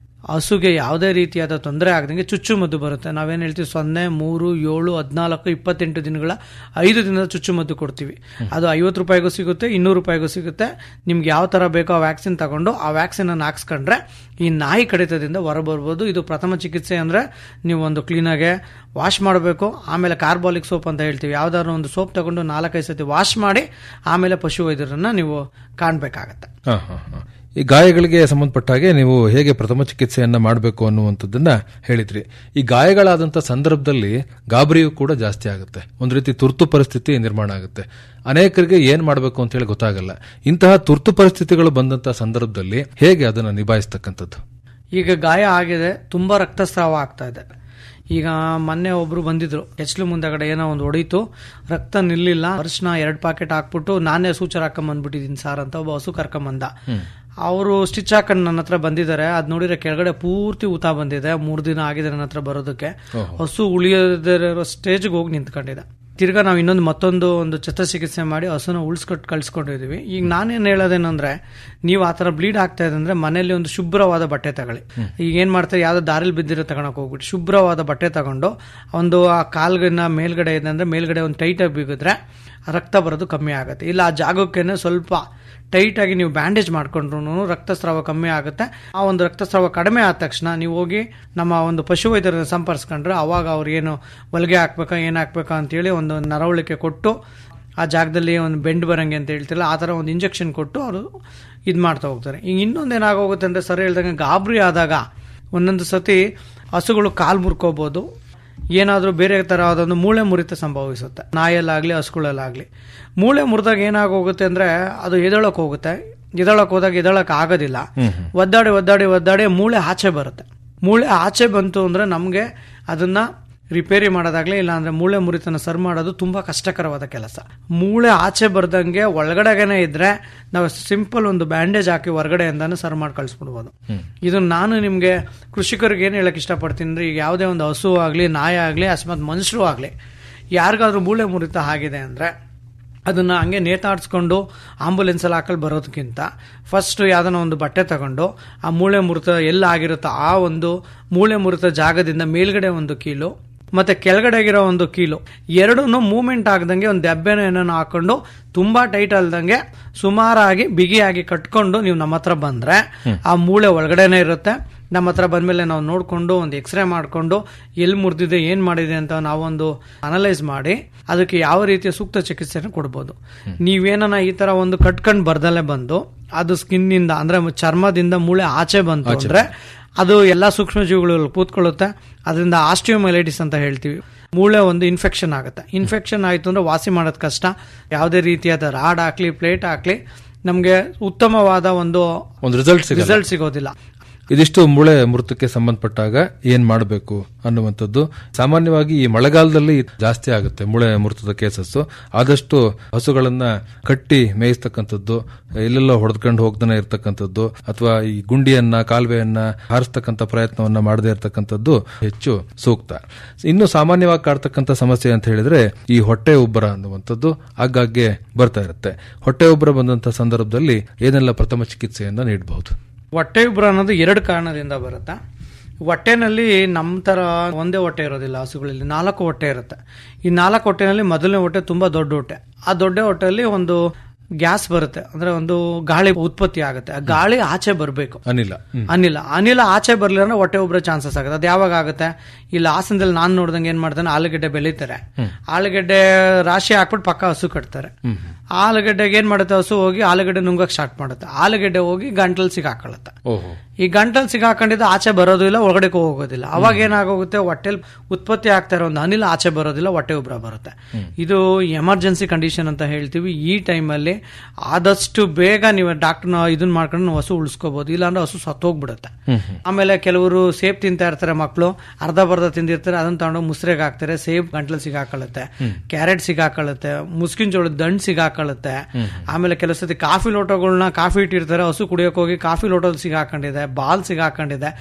ಹಸುಗೆ ಯಾವುದೇ ರೀತಿಯಾದ ತೊಂದರೆ ಆಗದಂಗೆ ಚುಚ್ಚುಮದ್ದು ಬರುತ್ತೆ ನಾವೇನು ಹೇಳ್ತೀವಿ ಸೊನ್ನೆ ಮೂರು ಏಳು ಹದಿನಾಲ್ಕು ಇಪ್ಪತ್ತೆಂಟು ದಿನಗಳ ಐದು ದಿನದ ಚುಚ್ಚುಮದ್ದು ಕೊಡ್ತೀವಿ ಅದು ಐವತ್ತು ರೂಪಾಯಿಗೂ ಸಿಗುತ್ತೆ ಇನ್ನೂರು ರೂಪಾಯಿಗೂ ಸಿಗುತ್ತೆ ನಿಮ್ಗೆ ಯಾವ ಥರ ಬೇಕೋ ಆ ವ್ಯಾಕ್ಸಿನ್ ತಗೊಂಡು ಆ ವ್ಯಾಕ್ಸಿನ್ ಅನ್ನು ಹಾಕ್ಸ್ಕೊಂಡ್ರೆ ಈ ನಾಯಿ ಕಡಿತದಿಂದ ಹೊರಬರ್ಬೋದು ಇದು ಪ್ರಥಮ ಚಿಕಿತ್ಸೆ ಅಂದರೆ ನೀವು ಒಂದು ಕ್ಲೀನಾಗೆ ವಾಶ್ ಮಾಡಬೇಕು ಆಮೇಲೆ ಕಾರ್ಬಾಲಿಕ್ ಸೋಪ್ ಅಂತ ಹೇಳ್ತೀವಿ ಯಾವ್ದಾದ್ರು ಒಂದು ಸೋಪ್ ತಗೊಂಡು ನಾಲ್ಕೈದು ಸತಿ ವಾಶ್ ಮಾಡಿ ಆಮೇಲೆ ಪಶು ವೈದ್ಯರನ್ನ ನೀವು ಕಾಣಬೇಕಾಗತ್ತೆ ಹಾ, ಹಾ, ಹಾ. ಈ ಗಾಯಗಳಿಗೆ ಸಂಬಂಧಪಟ್ಟ ಹಾಗೆ ನೀವು ಹೇಗೆ ಪ್ರಥಮ ಚಿಕಿತ್ಸೆಯನ್ನ ಮಾಡಬೇಕು ಅನ್ನುವಂಥದ್ದನ್ನ ಹೇಳಿದ್ರಿ ಈ ಗಾಯಗಳಾದಂತ ಸಂದರ್ಭದಲ್ಲಿ ಗಾಬರಿಯೂ ಕೂಡ ಜಾಸ್ತಿ ಆಗುತ್ತೆ ಒಂದು ರೀತಿ ತುರ್ತು ಪರಿಸ್ಥಿತಿ ನಿರ್ಮಾಣ ಆಗುತ್ತೆ ಅನೇಕರಿಗೆ ಏನ್ ಮಾಡಬೇಕು ಅಂತ ಹೇಳಿ ಗೊತ್ತಾಗಲ್ಲ ಇಂತಹ ತುರ್ತು ಪರಿಸ್ಥಿತಿಗಳು ಬಂದಂತ ಸಂದರ್ಭದಲ್ಲಿ ಹೇಗೆ ಅದನ್ನ ನಿಭಾಯಿಸ್ತಕ್ಕಂಥದ್ದು ಈಗ ಗಾಯ ಆಗಿದೆ ತುಂಬಾ ರಕ್ತಸ್ರಾವ ಆಗ್ತಾ ಇದೆ ಈಗ ಮೊನ್ನೆ ಒಬ್ರು ಬಂದಿದ್ರು ಎಚ್ಲು ಮುಂದಗಡೆ ಏನೋ ಒಂದು ಹೊಡೀತು ರಕ್ತ ನಿಲ್ಲಿಲ್ಲ ಅರಿಶಿನ ಎರಡು ಪ್ಯಾಕೆಟ್ ಹಾಕ್ಬಿಟ್ಟು ನಾನೇ ಸೂಚರ್ ಹಾಕೊಂಬಂದ್ಬಿಟ್ಟಿದ್ದೀನಿ ಸರ್ ಅಂತ ಒಬ್ಬ ಹಸು ಕರ್ಕೊಂಬಂದ ಅವರು ಸ್ಟಿಚ್ ಹಾಕೊಂಡು ನನ್ನ ಹತ್ರ ಬಂದಿದ್ದಾರೆ ಅದ್ ನೋಡಿದ್ರೆ ಕೆಳಗಡೆ ಪೂರ್ತಿ ಊತ ಬಂದಿದೆ ಮೂರ್ ದಿನ ಆಗಿದೆ ನನ್ನ ಹತ್ರ ಬರೋದಕ್ಕೆ ಹಸು ಉಳಿಯದಿರೋ ಸ್ಟೇಜ್ಗೆ ಹೋಗಿ ನಿಂತ್ಕೊಂಡಿದೆ ತಿರ್ಗಾ ನಾವು ಇನ್ನೊಂದು ಮತ್ತೊಂದು ಒಂದು ಚಿಕಿತ್ಸೆ ಮಾಡಿ ಹಸುನ ಉಳಿಸ್ಕೊಟ್ಟು ಕಳ್ಸ್ಕೊಂಡಿದೀವಿ ಈಗ ನಾನೇನ್ ಹೇಳೋದೇನಂದ್ರೆ ನೀವು ಆ ತರ ಬ್ಲೀಡ್ ಆಗ್ತಾ ಇದೆ ಅಂದ್ರೆ ಮನೆಯಲ್ಲಿ ಒಂದು ಶುಭ್ರವಾದ ಬಟ್ಟೆ ತಗೊಳ್ಳಿ ಈಗ ಏನ್ ಮಾಡ್ತಾರೆ ಯಾವ್ದೋ ದಾರಿಲಿ ಬಿದ್ದಿರೋ ತಗೊಳಕ್ ಹೋಗ್ಬಿಟ್ಟು ಶುಭ್ರವಾದ ಬಟ್ಟೆ ತಗೊಂಡು ಒಂದು ಆ ಕಾಲ್ಗನ್ನ ಮೇಲ್ಗಡೆ ಇದೆ ಅಂದ್ರೆ ಮೇಲ್ಗಡೆ ಒಂದು ಟೈಟ್ ಆಗಿ ಬಿಗಿದ್ರೆ ರಕ್ತ ಬರೋದು ಕಮ್ಮಿ ಆಗುತ್ತೆ ಇಲ್ಲ ಆ ಜಾಗಕ್ಕೇನೆ ಸ್ವಲ್ಪ ಟೈಟ್ ಆಗಿ ನೀವು ಬ್ಯಾಂಡೇಜ್ ಮಾಡ್ಕೊಂಡ್ರು ರಕ್ತಸ್ರಾವ ಕಮ್ಮಿ ಆಗುತ್ತೆ ಆ ಒಂದು ರಕ್ತಸ್ರಾವ ಕಡಿಮೆ ಆದ ತಕ್ಷಣ ನೀವು ಹೋಗಿ ನಮ್ಮ ಒಂದು ಪಶು ವೈದ್ಯರನ್ನ ಸಂಪರ್ಸ್ಕೊಂಡ್ರೆ ಅವಾಗ ಅವ್ರು ಏನು ಹೊಲಿಗೆ ಹಾಕ್ಬೇಕಾ ಏನ್ ಹಾಕ್ಬೇಕಾ ಅಂತೇಳಿ ಒಂದು ನರವಳಿಕೆ ಕೊಟ್ಟು ಆ ಜಾಗದಲ್ಲಿ ಒಂದು ಬೆಂಡ್ ಬರಂಗೆ ಅಂತ ಹೇಳ್ತಿಲ್ಲ ಆ ಥರ ಒಂದು ಇಂಜೆಕ್ಷನ್ ಕೊಟ್ಟು ಅವರು ಇದು ಮಾಡ್ತಾ ಹೋಗ್ತಾರೆ ಈಗ ಇನ್ನೊಂದು ಏನಾಗೋಗುತ್ತೆ ಅಂದ್ರೆ ಸರ್ ಹೇಳ್ದಂಗೆ ಗಾಬರಿ ಆದಾಗ ಒಂದೊಂದು ಸತಿ ಹಸುಗಳು ಕಾಲು ಮುರ್ಕೋಬಹುದು ಏನಾದರೂ ಬೇರೆ ಥರವಾದ ಒಂದು ಮೂಳೆ ಮುರಿತ ಸಂಭವಿಸುತ್ತೆ ನಾಯಲ್ಲಾಗ್ಲಿ ಹಸುಗಳಲ್ಲಾಗ್ಲಿ ಮೂಳೆ ಮುರಿದಾಗ ಏನಾಗೋಗುತ್ತೆ ಅಂದ್ರೆ ಅದು ಎದಳಕ್ ಹೋಗುತ್ತೆ ಎದಳಕ್ ಹೋದಾಗ ಎದಳಕ್ ಆಗೋದಿಲ್ಲ ಒದ್ದಾಡಿ ಒದ್ದಾಡಿ ಒದ್ದಾಡಿ ಮೂಳೆ ಆಚೆ ಬರುತ್ತೆ ಮೂಳೆ ಆಚೆ ಬಂತು ಅಂದ್ರೆ ನಮಗೆ ಅದನ್ನ ರಿಪೇರಿ ಮಾಡೋದಾಗ್ಲಿ ಇಲ್ಲ ಅಂದ್ರೆ ಮೂಳೆ ಮುರಿತನ ಸರ್ ಮಾಡೋದು ತುಂಬಾ ಕಷ್ಟಕರವಾದ ಕೆಲಸ ಮೂಳೆ ಆಚೆ ಬರ್ದಂಗೆ ಒಳಗಡೆಗೇನೆ ಇದ್ರೆ ನಾವು ಸಿಂಪಲ್ ಒಂದು ಬ್ಯಾಂಡೇಜ್ ಹಾಕಿ ಹೊರಗಡೆಯಿಂದಾನು ಸರ್ ಮಾಡಿ ಕಳಿಸ್ಬಿಡ್ಬೋದು ಇದು ನಾನು ನಿಮ್ಗೆ ಕೃಷಿಕರಿಗೆ ಏನ್ ಹೇಳಕ್ ಇಷ್ಟಪಡ್ತೀನಿ ಅಂದ್ರೆ ಈಗ ಯಾವುದೇ ಒಂದು ಹಸು ಆಗ್ಲಿ ನಾಯ ಆಗ್ಲಿ ಅಕಸ್ಮಾತ್ ಮನುಷ್ಯರು ಆಗ್ಲಿ ಯಾರಿಗಾದ್ರೂ ಮೂಳೆ ಮುರಿತ ಆಗಿದೆ ಅಂದ್ರೆ ಅದನ್ನ ಹಂಗೆ ನೇತಾಡ್ಸ್ಕೊಂಡು ಆಂಬುಲೆನ್ಸ್ ಅಲ್ಲಿ ಹಾಕಲ್ ಬರೋದಕ್ಕಿಂತ ಫಸ್ಟ್ ಯಾವ್ದನ್ನ ಒಂದು ಬಟ್ಟೆ ತಗೊಂಡು ಆ ಮೂಳೆ ಮುರಿತ ಎಲ್ಲ ಆಗಿರುತ್ತೋ ಆ ಒಂದು ಮೂಳೆ ಮುರಿತ ಜಾಗದಿಂದ ಮೇಲ್ಗಡೆ ಒಂದು ಕೀಲು ಮತ್ತೆ ಕೆಳಗಡೆಗಿರೋ ಒಂದು ಕೀಲು ಎರಡೂ ಮೂವ್ಮೆಂಟ್ ಆಗದಂಗೆ ಒಂದು ದೆಬ್ಬೆನ ಏನೋ ಹಾಕೊಂಡು ತುಂಬಾ ಟೈಟ್ ಅಲ್ದಂಗೆ ಸುಮಾರಾಗಿ ಬಿಗಿಯಾಗಿ ಕಟ್ಕೊಂಡು ನೀವು ನಮ್ಮ ಹತ್ರ ಬಂದ್ರೆ ಆ ಮೂಳೆ ಒಳಗಡೆನೆ ಇರುತ್ತೆ ನಮ್ಮ ಹತ್ರ ಬಂದ್ಮೇಲೆ ನಾವು ನೋಡ್ಕೊಂಡು ಒಂದು ಎಕ್ಸ್ರೇ ಮಾಡ್ಕೊಂಡು ಎಲ್ಲಿ ಮುರಿದಿದೆ ಏನ್ ಮಾಡಿದೆ ಅಂತ ನಾವೊಂದು ಅನಲೈಸ್ ಮಾಡಿ ಅದಕ್ಕೆ ಯಾವ ರೀತಿಯ ಸೂಕ್ತ ಚಿಕಿತ್ಸೆನ ಕೊಡ್ಬೋದು ನೀವೇನ ಈ ತರ ಒಂದು ಕಟ್ಕೊಂಡ್ ಬರ್ದಲ್ಲೇ ಬಂದು ಅದು ಸ್ಕಿನ್ ಇಂದ ಅಂದ್ರೆ ಚರ್ಮದಿಂದ ಮೂಳೆ ಆಚೆ ಬಂತು ಅಂದ್ರೆ ಅದು ಎಲ್ಲಾ ಸೂಕ್ಷ್ಮ ಜೀವಿಗಳು ಕೂತ್ಕೊಳ್ಳುತ್ತೆ ಅದರಿಂದ ಆಸ್ಟಿಯೋಮೈಲೈಟಿಸ್ ಅಂತ ಹೇಳ್ತೀವಿ ಮೂಳೆ ಒಂದು ಇನ್ಫೆಕ್ಷನ್ ಆಗುತ್ತೆ ಇನ್ಫೆಕ್ಷನ್ ಆಯ್ತು ಅಂದ್ರೆ ವಾಸಿ ಮಾಡೋದ್ ಕಷ್ಟ ಯಾವುದೇ ರೀತಿಯಾದ ರಾಡ್ ಹಾಕ್ಲಿ ಪ್ಲೇಟ್ ಹಾಕ್ಲಿ ನಮ್ಗೆ ಉತ್ತಮವಾದ ಒಂದು ಒಂದು ರಿಸಲ್ಟ್ ಸಿಗಲ್ಲ ರಿಸಲ್ಟ್ ಸಿಗೋದಿಲ್ಲ ಇದಿಷ್ಟು ಮೂಳೆ ಮೃತಕ್ಕೆ ಸಂಬಂಧಪಟ್ಟಾಗ ಏನ್ ಮಾಡಬೇಕು ಅನ್ನುವಂಥದ್ದು ಸಾಮಾನ್ಯವಾಗಿ ಈ ಮಳೆಗಾಲದಲ್ಲಿ ಜಾಸ್ತಿ ಆಗುತ್ತೆ ಮೂಳೆ ಮೃತದ ಕೇಸಸ್ ಆದಷ್ಟು ಹಸುಗಳನ್ನ ಕಟ್ಟಿ ಮೇಯಿಸ್ತಕ್ಕಂಥದ್ದು ಎಲ್ಲೆಲ್ಲೋ ಹೊಡೆದ್ಕೊಂಡು ಹೋಗ್ತಾನೆ ಇರ್ತಕ್ಕಂಥದ್ದು ಅಥವಾ ಈ ಗುಂಡಿಯನ್ನ ಕಾಲುವೆಯನ್ನ ಹಾರಿಸ್ತಕ್ಕಂಥ ಪ್ರಯತ್ನವನ್ನ ಮಾಡದೇ ಇರತಕ್ಕಂಥದ್ದು ಹೆಚ್ಚು ಸೂಕ್ತ ಇನ್ನು ಸಾಮಾನ್ಯವಾಗಿ ಕಾಡ್ತಕ್ಕಂಥ ಸಮಸ್ಯೆ ಅಂತ ಹೇಳಿದ್ರೆ ಈ ಹೊಟ್ಟೆ ಉಬ್ಬರ ಅನ್ನುವಂಥದ್ದು ಆಗಾಗ್ಗೆ ಬರ್ತಾ ಇರುತ್ತೆ ಹೊಟ್ಟೆ ಉಬ್ಬರ ಬಂದಂತ ಸಂದರ್ಭದಲ್ಲಿ ಏನೆಲ್ಲ ಪ್ರಥಮ ಚಿಕಿತ್ಸೆಯನ್ನ ನೀಡಬಹುದು ಹೊಟ್ಟೆ ಉಬ್ಬರ ಅನ್ನೋದು ಎರಡು ಕಾರಣದಿಂದ ಬರುತ್ತೆ ಹೊಟ್ಟೆನಲ್ಲಿ ನಮ್ಮ ತರ ಒಂದೇ ಹೊಟ್ಟೆ ಇರೋದಿಲ್ಲ ಹಸುಗಳಲ್ಲಿ ನಾಲ್ಕು ಹೊಟ್ಟೆ ಇರುತ್ತೆ ಈ ನಾಲ್ಕು ಹೊಟ್ಟೆನಲ್ಲಿ ಮೊದಲನೇ ಹೊಟ್ಟೆ ತುಂಬಾ ದೊಡ್ಡ ಹೊಟ್ಟೆ ಆ ದೊಡ್ಡ ಹೊಟ್ಟೆಯಲ್ಲಿ ಒಂದು ಗ್ಯಾಸ್ ಬರುತ್ತೆ ಅಂದ್ರೆ ಒಂದು ಗಾಳಿ ಉತ್ಪತ್ತಿ ಆಗುತ್ತೆ ಆ ಗಾಳಿ ಆಚೆ ಬರಬೇಕು ಅನಿಲ ಹ್ಮ್. ಅನಿಲ ಅನಿಲ ಆಚೆ ಬರ್ಲಿಲ್ಲ ಅಂದ್ರೆ ಹೊಟ್ಟೆ ಉಬ್ಬರ ಚಾನ್ಸಸ್ ಆಗುತ್ತೆ ಅದು ಯಾವಾಗ ಆಗುತ್ತೆ ಇಲ್ಲಿ ಹಾಸನದಲ್ಲಿ ನಾನು ನೋಡ್ದಂಗೆ ಏನ್ ಮಾಡ್ತಾನೆ ಆಲೂಗೆಡ್ಡೆ ಬೆಳೀತಾರೆ ಆಲೂಗೆಡ್ಡೆ ರಾಶಿ ಹಾಕ್ಬಿಟ್ಟು ಪಕ್ಕ ಹಸು ಕಟ್ತಾರೆ ಆಲೂಗೆಡ್ಡೆಗೆ ಏನ್ ಮಾಡುತ್ತೆ ಹಸು ಹೋಗಿ ಆಲೂಗೆಡ್ಡೆ ನುಂಗಕ್ ಸ್ಟಾರ್ಟ್ ಮಾಡುತ್ತೆ ಆಲೂಗೆಡ್ಡೆ ಹೋಗಿ ಗಂಟಲ್ ಸಿಗಾಕೊಳ್ಳುತ್ತೆ ಓಹೋ ಈ ಗಂಟಲ್ ಸಿಗಾಕೊಂಡಿದ್ದು ಆಚೆ ಬರೋದು ಇಲ್ಲ ಒಳಗಡೆ ಹೋಗೋದಿಲ್ಲ ಅವಾಗ ಏನಾಗೋಗುತ್ತೆ ಹೊಟ್ಟೆಲ್ ಉತ್ಪತ್ತಿ ಆಗ್ತಾ ಇರೋ ಒಂದು ಅನಿಲ ಆಚೆ ಬರೋದಿಲ್ಲ ಹೊಟ್ಟೆ ಉಬ್ಬರ ಬರುತ್ತೆ ಇದು ಎಮರ್ಜೆನ್ಸಿ ಕಂಡೀಷನ್ ಅಂತ ಹೇಳ್ತೀವಿ ಈ ಟೈಮಲ್ಲಿ ಆದಷ್ಟು ಬೇಗ ನೀವು ಡಾಕ್ಟರ್ನ ಇದನ್ನ ಮಾಡ್ಕೊಂಡು ನಾವು ಹಸು ಉಳಿಸ್ಕೋಬಹುದು ಇಲ್ಲಾಂದ್ರೆ ಹಸು ಸತ್ತೋಗ್ಬಿಡುತ್ತೆ ಆಮೇಲೆ ಕೆಲವರು ಸೇಬ್ ತಿಂತಾ ಇರ್ತಾರೆ ಮಕ್ಕಳು ಅರ್ಧ ಬರ್ಧ ತಿಂದಿರ್ತಾರೆ ಅದನ್ನ ತಗೊಂಡು ಮುಸ್ರೆಗೆ ಹಾಕ್ತಾರೆ ಸೇಬ್ ಗಂಟ್ಲು ಸಿಗಾಕೊಳ್ಳುತ್ತೆ ಕ್ಯಾರೆಟ್ ಸಿಗಾಕೊಳ್ಳುತ್ತೆ ಮುಸ್ಕಿನ ಜೋಳದ ದಂಡ್ ಸಿಗಾಕೊಳ್ಳುತ್ತೆ ಆಮೇಲೆ ಕೆಲವು ಸತಿ ಕಾಫಿ ಲೋಟಗಳನ್ನ ಕಾಫಿ ಇಟ್ಟಿರ್ತಾರೆ ಹಸು ಕುಡಿಯೋಕೆ ಹೋಗಿ ಕಾಫಿ ಲೋಟದಲ್ಲಿ ಸಿಗಾಕೊಂಡಿದೆ ಬಾಲ್ ಸಿಗಾಕೊಂಡಿದೆ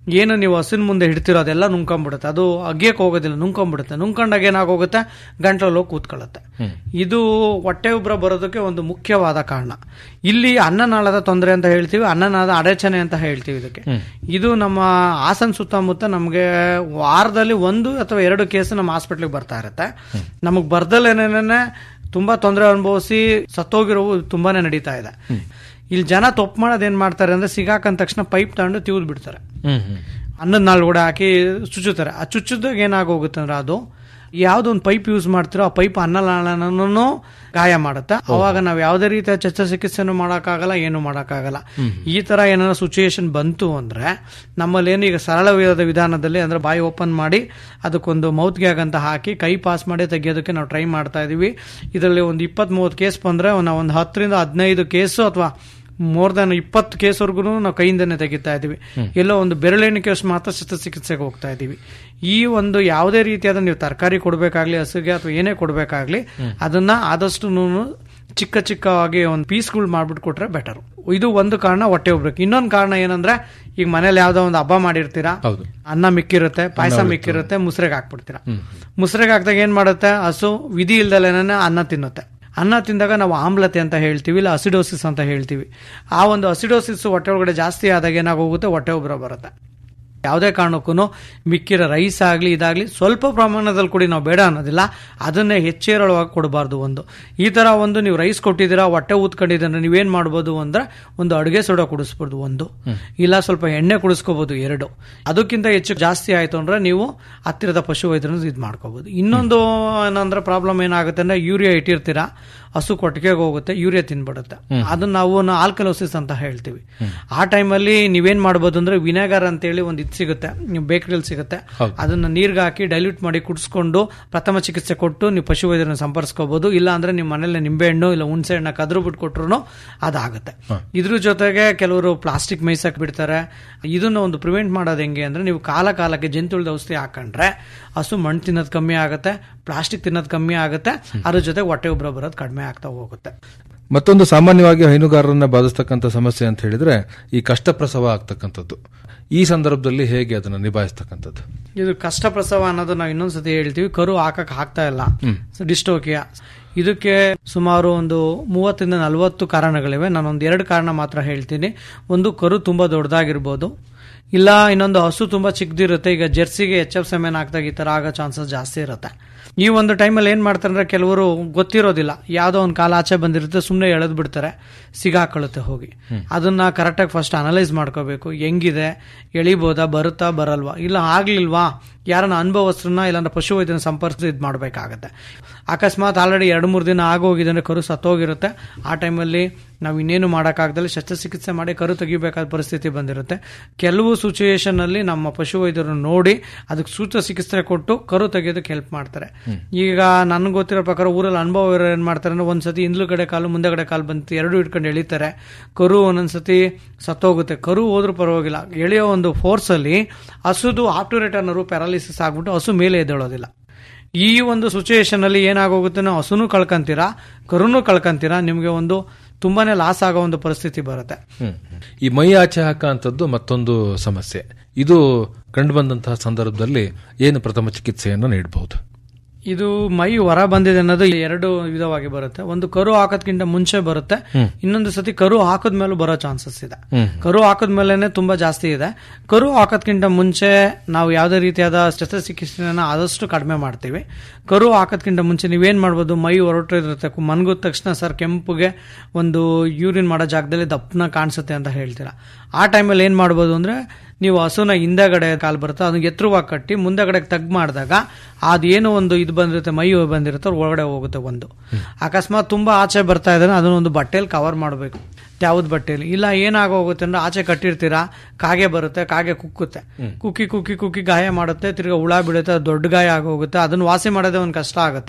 ಏನು ನೀವು ಹಸಿನ ಮುಂದೆ ಹಿಡ್ತಿರೋ ಅದೆಲ್ಲ ನುಂಕೊಂಡ್ಬಿಡುತ್ತೆ ಅದು ಅಗ್ಯಕ್ಕೆ ಹೋಗೋದಿಲ್ಲ ನುಂಕೊಂಡ್ಬಿಡುತ್ತೆ ನುಂಕೊಂಡಾಗ ಏನಾಗೋಗುತ್ತೆ ಗಂಟಲಲ್ಲಿ ಹೋಗಿ ಕೂತ್ಕೊಳ್ಳುತ್ತೆ ಇದು ಹೊಟ್ಟೆ ಉಬ್ರ ಬರೋದಕ್ಕೆ ಒಂದು ಮುಖ್ಯವಾದ ಕಾರಣ ಇಲ್ಲಿ ಅನ್ನನಾಳದ ತೊಂದರೆ ಅಂತ ಹೇಳ್ತೀವಿ ಅನ್ನನಾಳದ ಅಡಚಣೆ ಅಂತ ಹೇಳ್ತೀವಿ ಇದಕ್ಕೆ ಇದು ನಮ್ಮ ಹಾಸನ ಸುತ್ತಮುತ್ತ ನಮಗೆ ವಾರದಲ್ಲಿ ಒಂದು ಅಥವಾ ಎರಡು ಕೇಸ್ ನಮ್ಮ ಹಾಸ್ಪಿಟ್ಲಿಗೆ ಬರ್ತಾ ಇರುತ್ತೆ ನಮಗೆ ಬರ್ದಲ್ಲೇನೇನೆ ತುಂಬಾ ತೊಂದರೆ ಅನುಭವಿಸಿ ಸತ್ತೋಗಿರೋವು ತುಂಬಾನೇ ನಡೀತಾ ಇದೆ ಇಲ್ಲಿ ಜನ ತಪ್ಪು ಮಾಡೋದು ಏನ್ ಮಾಡ್ತಾರೆ ಅಂದ್ರೆ ಸಿಗಾಕಂದ ತಕ್ಷಣ ಪೈಪ್ ತಗೊಂಡು ತಿವಿದ್ ಬಿಡ್ತಾರೆ ಅನ್ನದ ನಾಳ್ಗೂಡೆ ಹಾಕಿ ಚುಚ್ಚುತ್ತಾರೆ ಆ ಚುಚ್ಚಿದಾಗ ಏನಾಗೋಗುತ್ತೆ ಅಂದ್ರೆ ಅದು ಯಾವ್ದೋ ಒಂದು ಪೈಪ್ ಯೂಸ್ ಮಾಡ್ತಿರೋ ಆ ಪೈಪ್ ಅನ್ನನಾಳನೂ ಗಾಯ ಮಾಡುತ್ತೆ ಅವಾಗ ನಾವು ಯಾವುದೇ ರೀತಿಯ ಶಸ್ತ್ರಚಿಕಿತ್ಸೆನೂ ಮಾಡೋಕ್ಕಾಗಲ್ಲ ಏನು ಮಾಡೋಕ್ಕಾಗಲ್ಲ ಈ ತರ ಏನಾದ್ರು ಸಿಚುಯೇಷನ್ ಬಂತು ಅಂದ್ರೆ ನಮ್ಮಲ್ಲಿ ಏನು ಈಗ ಸರಳವಾದ ವಿಧಾನದಲ್ಲಿ ಅಂದ್ರೆ ಬಾಯಿ ಓಪನ್ ಮಾಡಿ ಅದಕ್ಕೊಂದು ಮೌತ್ ಗ್ಯಾಗ್ ಅಂತ ಹಾಕಿ ಕೈ ಪಾಸ್ ಮಾಡಿ ತೆಗಿಯೋದಕ್ಕೆ ನಾವು ಟ್ರೈ ಮಾಡ್ತಾ ಇದೀವಿ ಇದರಲ್ಲಿ ಒಂದು ಇಪ್ಪತ್ತ್ ಮೂವತ್ತು ಕೇಸ್ ಬಂದ್ರೆ ನಾವು ಒಂದು ಹತ್ತರಿಂದ ಹದಿನೈದು ಕೇಸು ಅಥವಾ ಮೋರ್ ದನ್ ಇಪ್ಪತ್ತು ಕೇಸ್ವರೆಗೂ ನಾವು ಕೈಯಿಂದನೇ ತೆಗಿತಾ ಇದೀವಿ ಎಲ್ಲೋ ಒಂದು ಬೆರಳೆಣಿಕೆ ಅಷ್ಟು ಮಾತ್ರ ಶಸ್ತ್ರಚಿಕಿತ್ಸೆಗೆ ಹೋಗ್ತಾ ಇದೀವಿ ಈ ಒಂದು ಯಾವುದೇ ರೀತಿಯಾದ ನೀವು ತರಕಾರಿ ಕೊಡಬೇಕಾಗ್ಲಿ ಹಸುಗೆ ಅಥವಾ ಏನೇ ಕೊಡಬೇಕಾಗ್ಲಿ ಅದನ್ನ ಆದಷ್ಟು ಚಿಕ್ಕ ಚಿಕ್ಕವಾಗಿ ಒಂದು ಪೀಸ್ಗಳು ಮಾಡ್ಬಿಟ್ಟು ಕೊಟ್ರೆ ಬೆಟರ್ ಇದು ಒಂದು ಕಾರಣ ಹೊಟ್ಟೆ ಉಬ್ರಕ್ಕೆ ಇನ್ನೊಂದು ಕಾರಣ ಏನಂದ್ರೆ ಈಗ ಮನೇಲಿ ಯಾವ್ದೋ ಒಂದು ಹಬ್ಬ ಮಾಡಿರ್ತೀರಾ ಅನ್ನ ಮಿಕ್ಕಿರುತ್ತೆ ಪಾಯಸ ಮಿಕ್ಕಿರುತ್ತೆ ಮುಸ್ರೆಗೆ ಹಾಕ್ಬಿಡ್ತೀರಾ ಮುಸ್ರೆಗೆ ಹಾಕಿದಾಗ ಏನ್ ಮಾಡುತ್ತೆ ಹಸು ವಿಧಿ ಇಲ್ದಲೇನೆ ಅನ್ನ ತಿನ್ನುತ್ತೆ ಅನ್ನ ತಿಂದಾಗ ನಾವು ಆಮ್ಲತೆ ಅಂತ ಹೇಳ್ತೀವಿ ಇಲ್ಲ ಅಸಿಡೋಸಿಸ್ ಅಂತ ಹೇಳ್ತೀವಿ ಆ ಒಂದು ಅಸಿಡೋಸಿಸ್ ಹೊಟ್ಟೆ ಒಳಗಡೆ ಜಾಸ್ತಿ ಆದಾಗ ಏನಾಗೋಗುತ್ತೆ ಹೊಟ್ಟೆ ಉಬ್ರ ಬರುತ್ತೆ ಯಾವುದೇ ಕಾರಣಕ್ಕೂ ಮಿಕ್ಕಿರೋ ರೈಸ್ ಆಗಲಿ ಇದಾಗಲಿ ಸ್ವಲ್ಪ ಪ್ರಮಾಣದಲ್ಲಿ ಕೊಡಿ ನಾವು ಬೇಡ ಅನ್ನೋದಿಲ್ಲ ಅದನ್ನೇ ಹೆಚ್ಚೇರಳವಾಗಿ ಕೊಡಬಾರ್ದು ಒಂದು ಈ ತರ ಒಂದು ನೀವು ರೈಸ್ ಕೊಟ್ಟಿದ್ದೀರಾ ಹೊಟ್ಟೆ ಊದ್ಕೊಂಡಿದ್ರೆ ನೀವೇನ್ ಮಾಡ್ಬೋದು ಅಂದ್ರೆ ಒಂದು ಅಡುಗೆ ಸೋಡಾ ಕುಡಿಸ್ಬೋದು ಒಂದು ಇಲ್ಲ ಸ್ವಲ್ಪ ಎಣ್ಣೆ ಕುಡಿಸ್ಕೋಬಹುದು ಎರಡು ಅದಕ್ಕಿಂತ ಹೆಚ್ಚು ಜಾಸ್ತಿ ಆಯ್ತು ಅಂದ್ರೆ ನೀವು ಹತ್ತಿರದ ಪಶು ವೈದ್ಯರನ್ನು ಇದು ಮಾಡ್ಕೋಬಹುದು ಇನ್ನೊಂದು ಏನಂದ್ರೆ ಪ್ರಾಬ್ಲಮ್ ಏನಾಗುತ್ತೆ ಅಂದ್ರೆ ಯೂರಿಯಾ ಇಟ್ಟಿರ್ತೀರಾ ಹಸು ಕೊಟ್ಟಿಗೆಗೆ ಹೋಗುತ್ತೆ ಯೂರಿಯಾ ತಿನ್ಬಿಡುತ್ತೆ ಅದನ್ನ ನಾವು ಆಲ್ಕಲೋಸಿಸ್ ಅಂತ ಹೇಳ್ತೀವಿ ಆ ಟೈಮಲ್ಲಿ ನೀವೇನ್ ಮಾಡ್ಬೋದು ಅಂದ್ರೆ ವಿನೆಗರ್ ಅಂತೇಳಿ ಒಂದು ಇದು ಸಿಗುತ್ತೆ ಬೇಕರಿಯಲ್ಲಿ ಸಿಗುತ್ತೆ ಅದನ್ನ ನೀರ್ಗೆ ಹಾಕಿ ಡೈಲ್ಯೂಟ್ ಮಾಡಿ ಕುಡಿಸ್ಕೊಂಡು ಪ್ರಥಮ ಚಿಕಿತ್ಸೆ ಕೊಟ್ಟು ನೀವು ಪಶು ವೈದ್ಯರನ್ನ ಸಂಪರ್ಸ್ಕೋಬಹುದು ಇಲ್ಲ ಅಂದ್ರೆ ನಿಮ್ಮ ಮನೇಲಿ ನಿಂಬೆ ಹಣ್ಣು ಇಲ್ಲ ಹುಣಸೆ ಹಣ್ಣ ಕದ್ರು ಬಿಟ್ಟು ಕೊಟ್ರು ಅದಾಗುತ್ತೆ ಇದ್ರ ಜೊತೆಗೆ ಕೆಲವರು ಪ್ಲಾಸ್ಟಿಕ್ ಮೇಯ್ಸಕ್ ಬಿಡ್ತಾರೆ ಇದನ್ನ ಒಂದು ಪ್ರಿವೆಂಟ್ ಮಾಡೋದು ಹೆಂಗೆ ಅಂದ್ರೆ ನೀವು ಕಾಲ ಕಾಲಕ್ಕೆ ಜಂತುಳಿದ ಔಷಧಿ ಹಾಕೊಂಡ್ರೆ ಹಸು ಮಣ್ಣು ತಿನ್ನೋದು ಕಮ್ಮಿ ಆಗುತ್ತೆ ಪ್ಲಾಸ್ಟಿಕ್ ತಿನ್ನೋದು ಕಮ್ಮಿ ಆಗುತ್ತೆ ಅದ್ರ ಜೊತೆ ಹೊಟ್ಟೆ ಉಬ್ರ ಬರೋದು ಕಡಿಮೆ ಆಗ್ತಾ ಹೋಗುತ್ತೆ ಮತ್ತೊಂದು ಸಾಮಾನ್ಯವಾಗಿ ಹೈನುಗಾರರನ್ನ ಬಾಧಿಸ್ತಕ್ಕಂಥ ಸಮಸ್ಯೆ ಅಂತ ಹೇಳಿದ್ರೆ ಈ ಕಷ್ಟ ಪ್ರಸವ ಆಗ್ತಕ್ಕಂಥದ್ದು ಈ ಸಂದರ್ಭದಲ್ಲಿ ಹೇಗೆ ಅದನ್ನು ನಿಭಾಯಿಸ್ತಕ್ಕಂಥದ್ದು ಇದು ಕಷ್ಟ ಪ್ರಸವ ಅನ್ನೋದು ನಾವು ಇನ್ನೊಂದ್ಸತಿ ಹೇಳ್ತೀವಿ ಕರು ಹಾಕಕ್ ಆಗ್ತಾ ಇಲ್ಲ ಡಿಸ್ಟೋಕಿಯಾ ಇದಕ್ಕೆ ಸುಮಾರು ಒಂದು ಮೂವತ್ತರಿಂದ ನಲವತ್ತು ಕಾರಣಗಳಿವೆ ನಾನೊಂದು ಎರಡು ಕಾರಣ ಮಾತ್ರ ಹೇಳ್ತೀನಿ ಒಂದು ಕರು ತುಂಬಾ ದೊಡ್ಡದಾಗಿರ್ಬೋದು ಇಲ್ಲ ಇನ್ನೊಂದು ಹಸು ತುಂಬಾ ಚಿಕ್ಕದಿರುತ್ತೆ ಈಗ ಜೆರ್ಸಿಗೆ ಎಚ್ ಎಫ್ ಸೆಮೆನ್ ಹಾಕಿದಾಗ ಈ ತರ ಆಗೋ ಚಾನ್ಸಸ್ ಜಾಸ್ತಿ ಇರುತ್ತೆ ಈ ಒಂದು ಟೈಮಲ್ಲಿ ಏನ್ ಮಾಡ್ತಾರೆ ಅಂದ್ರೆ ಕೆಲವರು ಗೊತ್ತಿರೋದಿಲ್ಲ ಯಾವ್ದೋ ಒಂದು ಕಾಲ ಆಚೆ ಬಂದಿರುತ್ತೆ ಸುಮ್ಮನೆ ಎಳೆದ್ ಬಿಡ್ತಾರೆ ಸಿಗಾಕೊಳ್ಳುತ್ತೆ ಹೋಗಿ ಅದನ್ನ ಕರೆಕ್ಟಾಗಿ ಫಸ್ಟ್ ಅನಲೈಸ್ ಮಾಡ್ಕೋಬೇಕು ಹೆಂಗಿದೆ ಎಳಿಬೋದಾ ಬರುತ್ತಾ ಬರಲ್ವಾ ಇಲ್ಲ ಆಗ್ಲಿಲ್ವಾ ಯಾರನ್ನ ಅನುಭವಸ್ಥರನ್ನ ಇಲ್ಲಾಂದ್ರೆ ಪಶು ವೈದ್ಯನ ಸಂಪರ್ಕಿಸಿ ಇದು ಮಾಡಬೇಕಾಗತ್ತೆ ಅಕಸ್ಮಾತ್ ಆಲ್ರೆಡಿ ಎರಡು ಮೂರು ದಿನ ಆಗೋಗಿದೆ ಅಂದ್ರೆ ಕರು ಸತ್ತೋಗಿರುತ್ತೆ ಆ ಟೈಮಲ್ಲಿ ನಾವು ಇನ್ನೇನು ಮಾಡೋಕ್ಕಾಗದಲ್ಲಿ ಶಸ್ತ್ರಚಿಕಿತ್ಸೆ ಮಾಡಿ ಕರು ತೆಗಿಬೇಕಾದ ಪರಿಸ್ಥಿತಿ ಬಂದಿರುತ್ತೆ ಕೆಲವು ಸಿಚುಯೇಷನ್ ಅಲ್ಲಿ ನಮ್ಮ ಪಶು ವೈದ್ಯರು ನೋಡಿ ಅದಕ್ಕೆ ಸೂಕ್ತ ಚಿಕಿತ್ಸೆ ಕೊಟ್ಟು ಕರು ತೆಗೆಯೋದಕ್ಕೆ ಹೆಲ್ಪ್ ಮಾಡ್ತಾರೆ ಈಗ ನನ್ಗೆ ಗೊತ್ತಿರೋ ಪ್ರಕಾರ ಊರಲ್ಲಿ ಅನುಭವ ಇರೋ ಏನ್ ಮಾಡ್ತಾರೆ ಅಂದ್ರೆ ಒಂದ್ಸತಿ ಹಿಂದ್ಲು ಕಡೆ ಕಾಲು ಮುಂದೆ ಕಡೆ ಕಾಲು ಬಂತು ಎರಡು ಇಟ್ಕೊಂಡು ಎಳಿತಾರೆ ಕರು ಒಂದೊಂದ್ಸತಿ ಸತ್ತೋಗುತ್ತೆ ಕರು ಹೋದ್ರೂ ಪರವಾಗಿಲ್ಲ ಎಳೆಯೋ ಒಂದು ಫೋರ್ಸ್ ಅಲ್ಲಿ ಹಸುದು ಆಪ್ಟುರೇಟರ್ ನರು ಪ್ಯಾರಾಲಿಸಿಸ್ ಆಗ್ಬಿಟ್ಟು ಹಸು ಮೇಲೆ ಎದ್ದೇಳೋದಿಲ್ಲ ಈ ಒಂದು ಸಿಚುಯೇಷನ್ ಅಲ್ಲಿ ಏನಾಗೋಗುತ್ತೆ ನಾವು ಹಸುನು ಕಳ್ಕೊಂತೀರಾ ಕರುನು ಕಳ್ಕೊಂತೀರಾ ನಿಮ್ಗೆ ಒಂದು ತುಂಬಾನೇ ಲಾಸ್ ಆಗೋ ಒಂದು ಪರಿಸ್ಥಿತಿ ಬರುತ್ತೆ ಈ ಮೈ ಆಚೆ ಹಾಕಂತದ್ದು ಮತ್ತೊಂದು ಸಮಸ್ಯೆ ಇದು ಕಂಡುಬಂದಂತಹ ಸಂದರ್ಭದಲ್ಲಿ ಏನು ಪ್ರಥಮ ಚಿಕಿತ್ಸೆಯನ್ನು ನೀಡಬಹುದು ಇದು ಮೈ ಹೊರ ಬಂದಿದೆ ಅನ್ನೋದು ಎರಡು ವಿಧವಾಗಿ ಬರುತ್ತೆ ಒಂದು ಕರು ಹಾಕೋದ್ಕಿಂತ ಮುಂಚೆ ಬರುತ್ತೆ ಇನ್ನೊಂದು ಸತಿ ಕರು ಹಾಕದ್ಮೇಲೂ ಬರೋ ಚಾನ್ಸಸ್ ಇದೆ ಕರು ಹಾಕದ್ಮೇಲೆ ತುಂಬಾ ಜಾಸ್ತಿ ಇದೆ ಕರು ಹಾಕೋದ್ಕಿಂತ ಮುಂಚೆ ನಾವು ಯಾವುದೇ ರೀತಿಯಾದ ಶಸ್ತ್ರಚಿಕಿತ್ಸೆನ ಆದಷ್ಟು ಕಡಿಮೆ ಮಾಡ್ತೀವಿ ಕರು ಹಾಕೋದ್ಕಿಂತ ಮುಂಚೆ ನೀವೇನ್ ಮಾಡ್ಬೋದು ಮೈ ಹೊರಟಿರುತ್ತೆ ಮನ್ಗಿದ ತಕ್ಷಣ ಸರ್ ಕೆಂಪುಗೆ ಒಂದು ಯೂರಿನ್ ಮಾಡೋ ಜಾಗದಲ್ಲಿ ದಪ್ಪನ ಕಾಣಿಸುತ್ತೆ ಅಂತ ಹೇಳ್ತೀರಾ ಆ ಟೈಮಲ್ಲಿ ಏನ್ ಮಾಡ್ಬೋದು ಅಂದ್ರೆ ನೀವು ಹಸುನ ಹಿಂದೆಗಡೆ ಕಾಲು ಬರುತ್ತೆ ಅದನ್ನ ಎತ್ತರವಾಗಿ ಕಟ್ಟಿ ಮುಂದೆಗಡೆ ತಗ್ ಮಾಡಿದಾಗ ಅದೇನು ಒಂದು ಇದು ಬಂದಿರುತ್ತೆ ಮೈ ಬಂದಿರುತ್ತೆ ಅದ್ರ ಒಳಗಡೆ ಹೋಗುತ್ತೆ ಒಂದು ಅಕಸ್ಮಾತ್ ತುಂಬಾ ಆಚೆ ಬರ್ತಾ ಇದ್ರೆ ಅದನ್ನ ಒಂದು ಬಟ್ಟೆಯಲ್ಲಿ ಕವರ್ ಮಾಡಬೇಕು ಯಾವ್ದು ಬಟ್ಟೆಯಲ್ಲಿ ಇಲ್ಲ ಏನಾಗೋಗುತ್ತೆ ಅಂದ್ರೆ ಆಚೆ ಕಟ್ಟಿರ್ತೀರಾ ಕಾಗೆ ಬರುತ್ತೆ ಕಾಗೆ ಕುಕ್ಕುತ್ತೆ ಕುಕ್ಕಿ ಕುಕ್ಕಿ ಕುಕ್ಕಿ ಗಾಯ ಮಾಡುತ್ತೆ ತಿರ್ಗಾ ಹುಳ ಬಿಡುತ್ತೆ ಅದು ದೊಡ್ಡ ಗಾಯ ಆಗೋಗುತ್ತೆ ಅದನ್ನ ವಾಸಿ ಮಾಡೋದೇ ಒಂದು ಕಷ್ಟ ಆಗುತ್ತೆ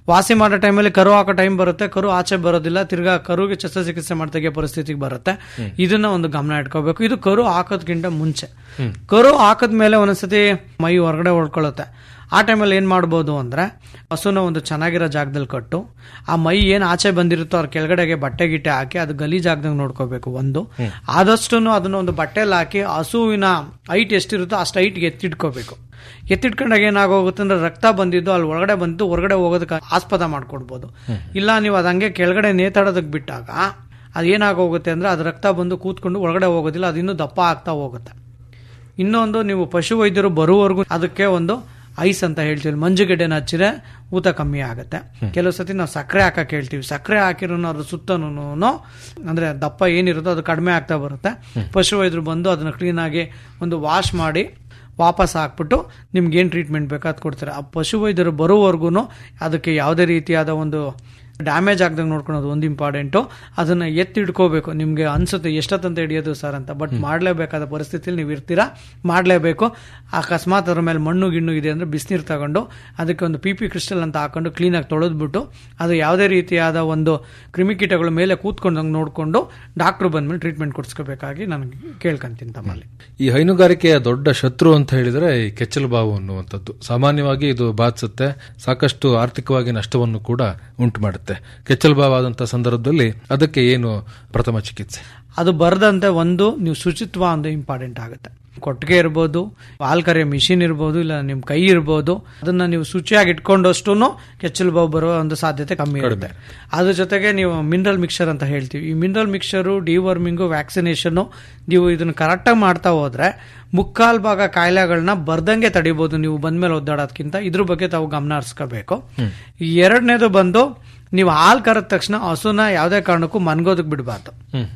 ವಾಸಿ ಮಾಡೋ ಟೈಮಲ್ಲಿ ಕರು ಹಾಕೋ ಟೈಮ್ ಬರುತ್ತೆ ಕರು ಆಚೆ ಬರೋದಿಲ್ಲ ತಿರ್ಗಾ ಕರುಗೆ ಶಸ್ತ್ರಚಿಕಿತ್ಸೆ ಮಾಡಿ ತೆಗಿಯೋ ಪರಿಸ್ಥಿತಿಗೆ ಬರುತ್ತೆ ಇದನ್ನ ಒಂದು ಗಮನ ಇಟ್ಕೋಬೇಕು ಇದು ಕರು ಹಾಕೋದ್ಕಿಂತ ಮುಂಚೆ ಕರು ಹಾಕದ್ಮೇಲೆ ಒಂದೊಂದ್ಸತಿ ಮೈ ಹೊರಗಡೆ ಹೊಡ್ಕೊಳ್ಳುತ್ತೆ ಆ ಟೈಮಲ್ಲಿ ಏನ್ ಮಾಡ್ಬೋದು ಅಂದ್ರೆ ಹಸುನ ಒಂದು ಚೆನ್ನಾಗಿರೋ ಜಾಗದಲ್ಲಿ ಕಟ್ಟು ಆ ಮೈ ಏನ್ ಆಚೆ ಬಂದಿರುತ್ತೋ ಅವ್ರ ಕೆಳಗಡೆಗೆ ಬಟ್ಟೆ ಗಿಟ್ಟೆ ಹಾಕಿ ಅದು ಗಲೀಜಾಗ್ದಂಗೆ ನೋಡ್ಕೋಬೇಕು ಒಂದು ಆದಷ್ಟು ಅದನ್ನ ಒಂದು ಬಟ್ಟೆಲಿ ಹಾಕಿ ಹಸುವಿನ ಹೈಟ್ ಎಷ್ಟಿರುತ್ತೋ ಅಷ್ಟು ಹೈಟ್ಗೆ ಎತ್ತಿಟ್ಕೋಬೇಕು ಎತ್ತಿಟ್ಕೊಂಡಾಗ ಏನಾಗೋಗುತ್ತೆ ಅಂದ್ರೆ ರಕ್ತ ಬಂದಿದ್ದು ಅಲ್ಲಿ ಒಳಗಡೆ ಬಂದು ಹೊರಗಡೆ ಹೋಗೋದಕ್ಕೆ ಆಸ್ಪದ ಮಾಡ್ಕೊಡ್ಬೋದು ಇಲ್ಲ ನೀವು ಅದು ಹಂಗೆ ಕೆಳಗಡೆ ನೇತಾಡೋದಕ್ಕೆ ಬಿಟ್ಟಾಗ ಅದೇನಾಗೋಗುತ್ತೆ ಅಂದ್ರೆ ಅದು ರಕ್ತ ಬಂದು ಕೂತ್ಕೊಂಡು ಒಳಗಡೆ ಹೋಗೋದಿಲ್ಲ ಅದು ಇನ್ನೂ ದಪ್ಪ ಆಗ್ತಾ ಹೋಗುತ್ತೆ ಇನ್ನೊಂದು ನೀವು ಪಶು ವೈದ್ಯರು ಬರುವವರೆಗೂ ಅದಕ್ಕೆ ಒಂದು ಐಸ್ ಅಂತ ಹೇಳ್ತೀವಿ ಮಂಜುಗೆಡ್ಡೆನ ಹಚ್ಚಿದ್ರೆ ಊತ ಕಮ್ಮಿ ಆಗುತ್ತೆ ಕೆಲವು ಸತಿ ನಾವು ಸಕ್ಕರೆ ಹಾಕಕ್ಕೆ ಹೇಳ್ತೀವಿ ಸಕ್ಕರೆ ಹಾಕಿರೋ ಅದ್ರ ಸುತ್ತನೂ ಅಂದ್ರೆ ದಪ್ಪ ಏನಿರುತ್ತೋ ಅದು ಕಡಿಮೆ ಆಗ್ತಾ ಬರುತ್ತೆ ಪಶು ವೈದ್ಯರು ಬಂದು ಅದನ್ನ ಕ್ಲೀನಾಗಿ ಒಂದು ವಾಶ್ ಮಾಡಿ ವಾಪಸ್ ಹಾಕ್ಬಿಟ್ಟು ನಿಮ್ಗೆ ಏನು ಟ್ರೀಟ್ಮೆಂಟ್ ಬೇಕು ಅದು ಕೊಡ್ತಾರೆ ಆ ಪಶು ವೈದ್ಯರು ಬರೋವರೆಗೂ ಅದಕ್ಕೆ ಯಾವುದೇ ರೀತಿಯಾದ ಒಂದು ಡ್ಯಾಮೇಜ್ ಆಗ್ದಂಗೆ ನೋಡ್ಕೊಳೋದು ಒಂದು ಇಂಪಾರ್ಟೆಂಟು ಅದನ್ನ ಎತ್ತಿಡ್ಕೋಬೇಕು ನಿಮಗೆ ಅನ್ಸುತ್ತೆ ಎಷ್ಟೊತ್ತಂತ ಹಿಡಿಯೋದು ಸರ್ ಅಂತ ಬಟ್ ಮಾಡಲೇಬೇಕಾದ ಪರಿಸ್ಥಿತಿಲಿ ನೀವು ಇರ್ತೀರಾ ಮಾಡಲೇಬೇಕು ಅಕಸ್ಮಾತ್ ಅದ್ರ ಮೇಲೆ ಮಣ್ಣು ಗಿಣ್ಣು ಇದೆ ಅಂದ್ರೆ ಬಿಸಿನೀರು ತಗೊಂಡು ಅದಕ್ಕೆ ಒಂದು ಪಿ ಪಿ ಕ್ರಿಸ್ಟಲ್ ಅಂತ ಹಾಕೊಂಡು ಕ್ಲೀನಾಗಿ ತೊಳೆದ್ಬಿಟ್ಟು ಅದು ಯಾವುದೇ ರೀತಿಯಾದ ಒಂದು ಕ್ರಿಮಿಕೀಟಗಳ ಮೇಲೆ ಕೂತ್ಕೊಂಡಂಗೆ ನೋಡಿಕೊಂಡು ಡಾಕ್ಟ್ರು ಬಂದ್ಮೇಲೆ ಟ್ರೀಟ್ಮೆಂಟ್ ಕೊಡಿಸ್ಕೋಬೇಕಾಗಿ ನನಗೆ ಕೇಳ್ಕೊಂತೀನಿ ತಮ್ಮಲ್ಲಿ ಈ ಹೈನುಗಾರಿಕೆಯ ದೊಡ್ಡ ಶತ್ರು ಅಂತ ಹೇಳಿದ್ರೆ ಈ ಕೆಚ್ಚಲು ಬಾವು ಅನ್ನುವಂಥದ್ದು ಸಾಮಾನ್ಯವಾಗಿ ಇದು ಬಾಧಿಸುತ್ತೆ ಸಾಕಷ್ಟು ಆರ್ಥಿಕವಾಗಿ ನಷ್ಟವನ್ನು ಕೂಡ ಉಂಟು ಮಾಡುತ್ತೆ ಕೆಚ್ಚಲು ಬಾವು ಆದಂತಹ ಸಂದರ್ಭದಲ್ಲಿ ಅದಕ್ಕೆ ಏನು ಪ್ರಥಮ ಚಿಕಿತ್ಸೆ ಅದು ಬರದಂತೆ ಒಂದು ನೀವು ಶುಚಿತ್ವ ಒಂದು ಇಂಪಾರ್ಟೆಂಟ್ ಆಗುತ್ತೆ ಕೊಟ್ಟಿಗೆ ಇರ್ಬೋದು ಹಾಲ್ ಕರೆಯೋ ಮಿಷಿನ್ ಇರ್ಬೋದು ಇಲ್ಲ ನಿಮ್ ಕೈ ಇರ್ಬೋದು ಅದನ್ನ ನೀವು ಶುಚಿಯಾಗಿ ಇಟ್ಕೊಂಡಷ್ಟು ಕೆಚ್ಚಲು ಬಾವು ಬರುವ ಒಂದು ಸಾಧ್ಯತೆ ಕಮ್ಮಿ ಇರುತ್ತೆ ಅದ್ರ ಜೊತೆಗೆ ನೀವು ಮಿನರಲ್ ಮಿಕ್ಸರ್ ಅಂತ ಹೇಳ್ತೀವಿ ಈ ಮಿನರಲ್ ಮಿಕ್ಸರು ಡಿವರ್ಮಿಂಗು ವ್ಯಾಕ್ಸಿನೇಷನ್ ನೀವು ಇದನ್ನ ಕರೆಕ್ಟಾಗಿ ಮಾಡ್ತಾ ಹೋದ್ರೆ ಮುಕ್ಕಾಲ್ ಭಾಗ ಕಾಯಿಲೆಗಳನ್ನ ಬರ್ದಂಗೆ ತಡಿಬಹುದು ನೀವು ಬಂದ್ಮೇಲೆ ಒದ್ದಾಡೋದ್ಕಿಂತ ಇದ್ರ ಬಗ್ಗೆ ತಾವು ಗಮನ ಹರಿಸ್ಕೋಬೇಕು ಎರಡನೇದು ಬಂದು ನೀವು ಹಾಲ್ ಕರೆದ ತಕ್ಷಣ ಹಸುನ ಯಾವುದೇ ಕಾರಣಕ್ಕೂ ಮನ್ಗೋದಕ್ ಬಿಡಬಾರ್ದು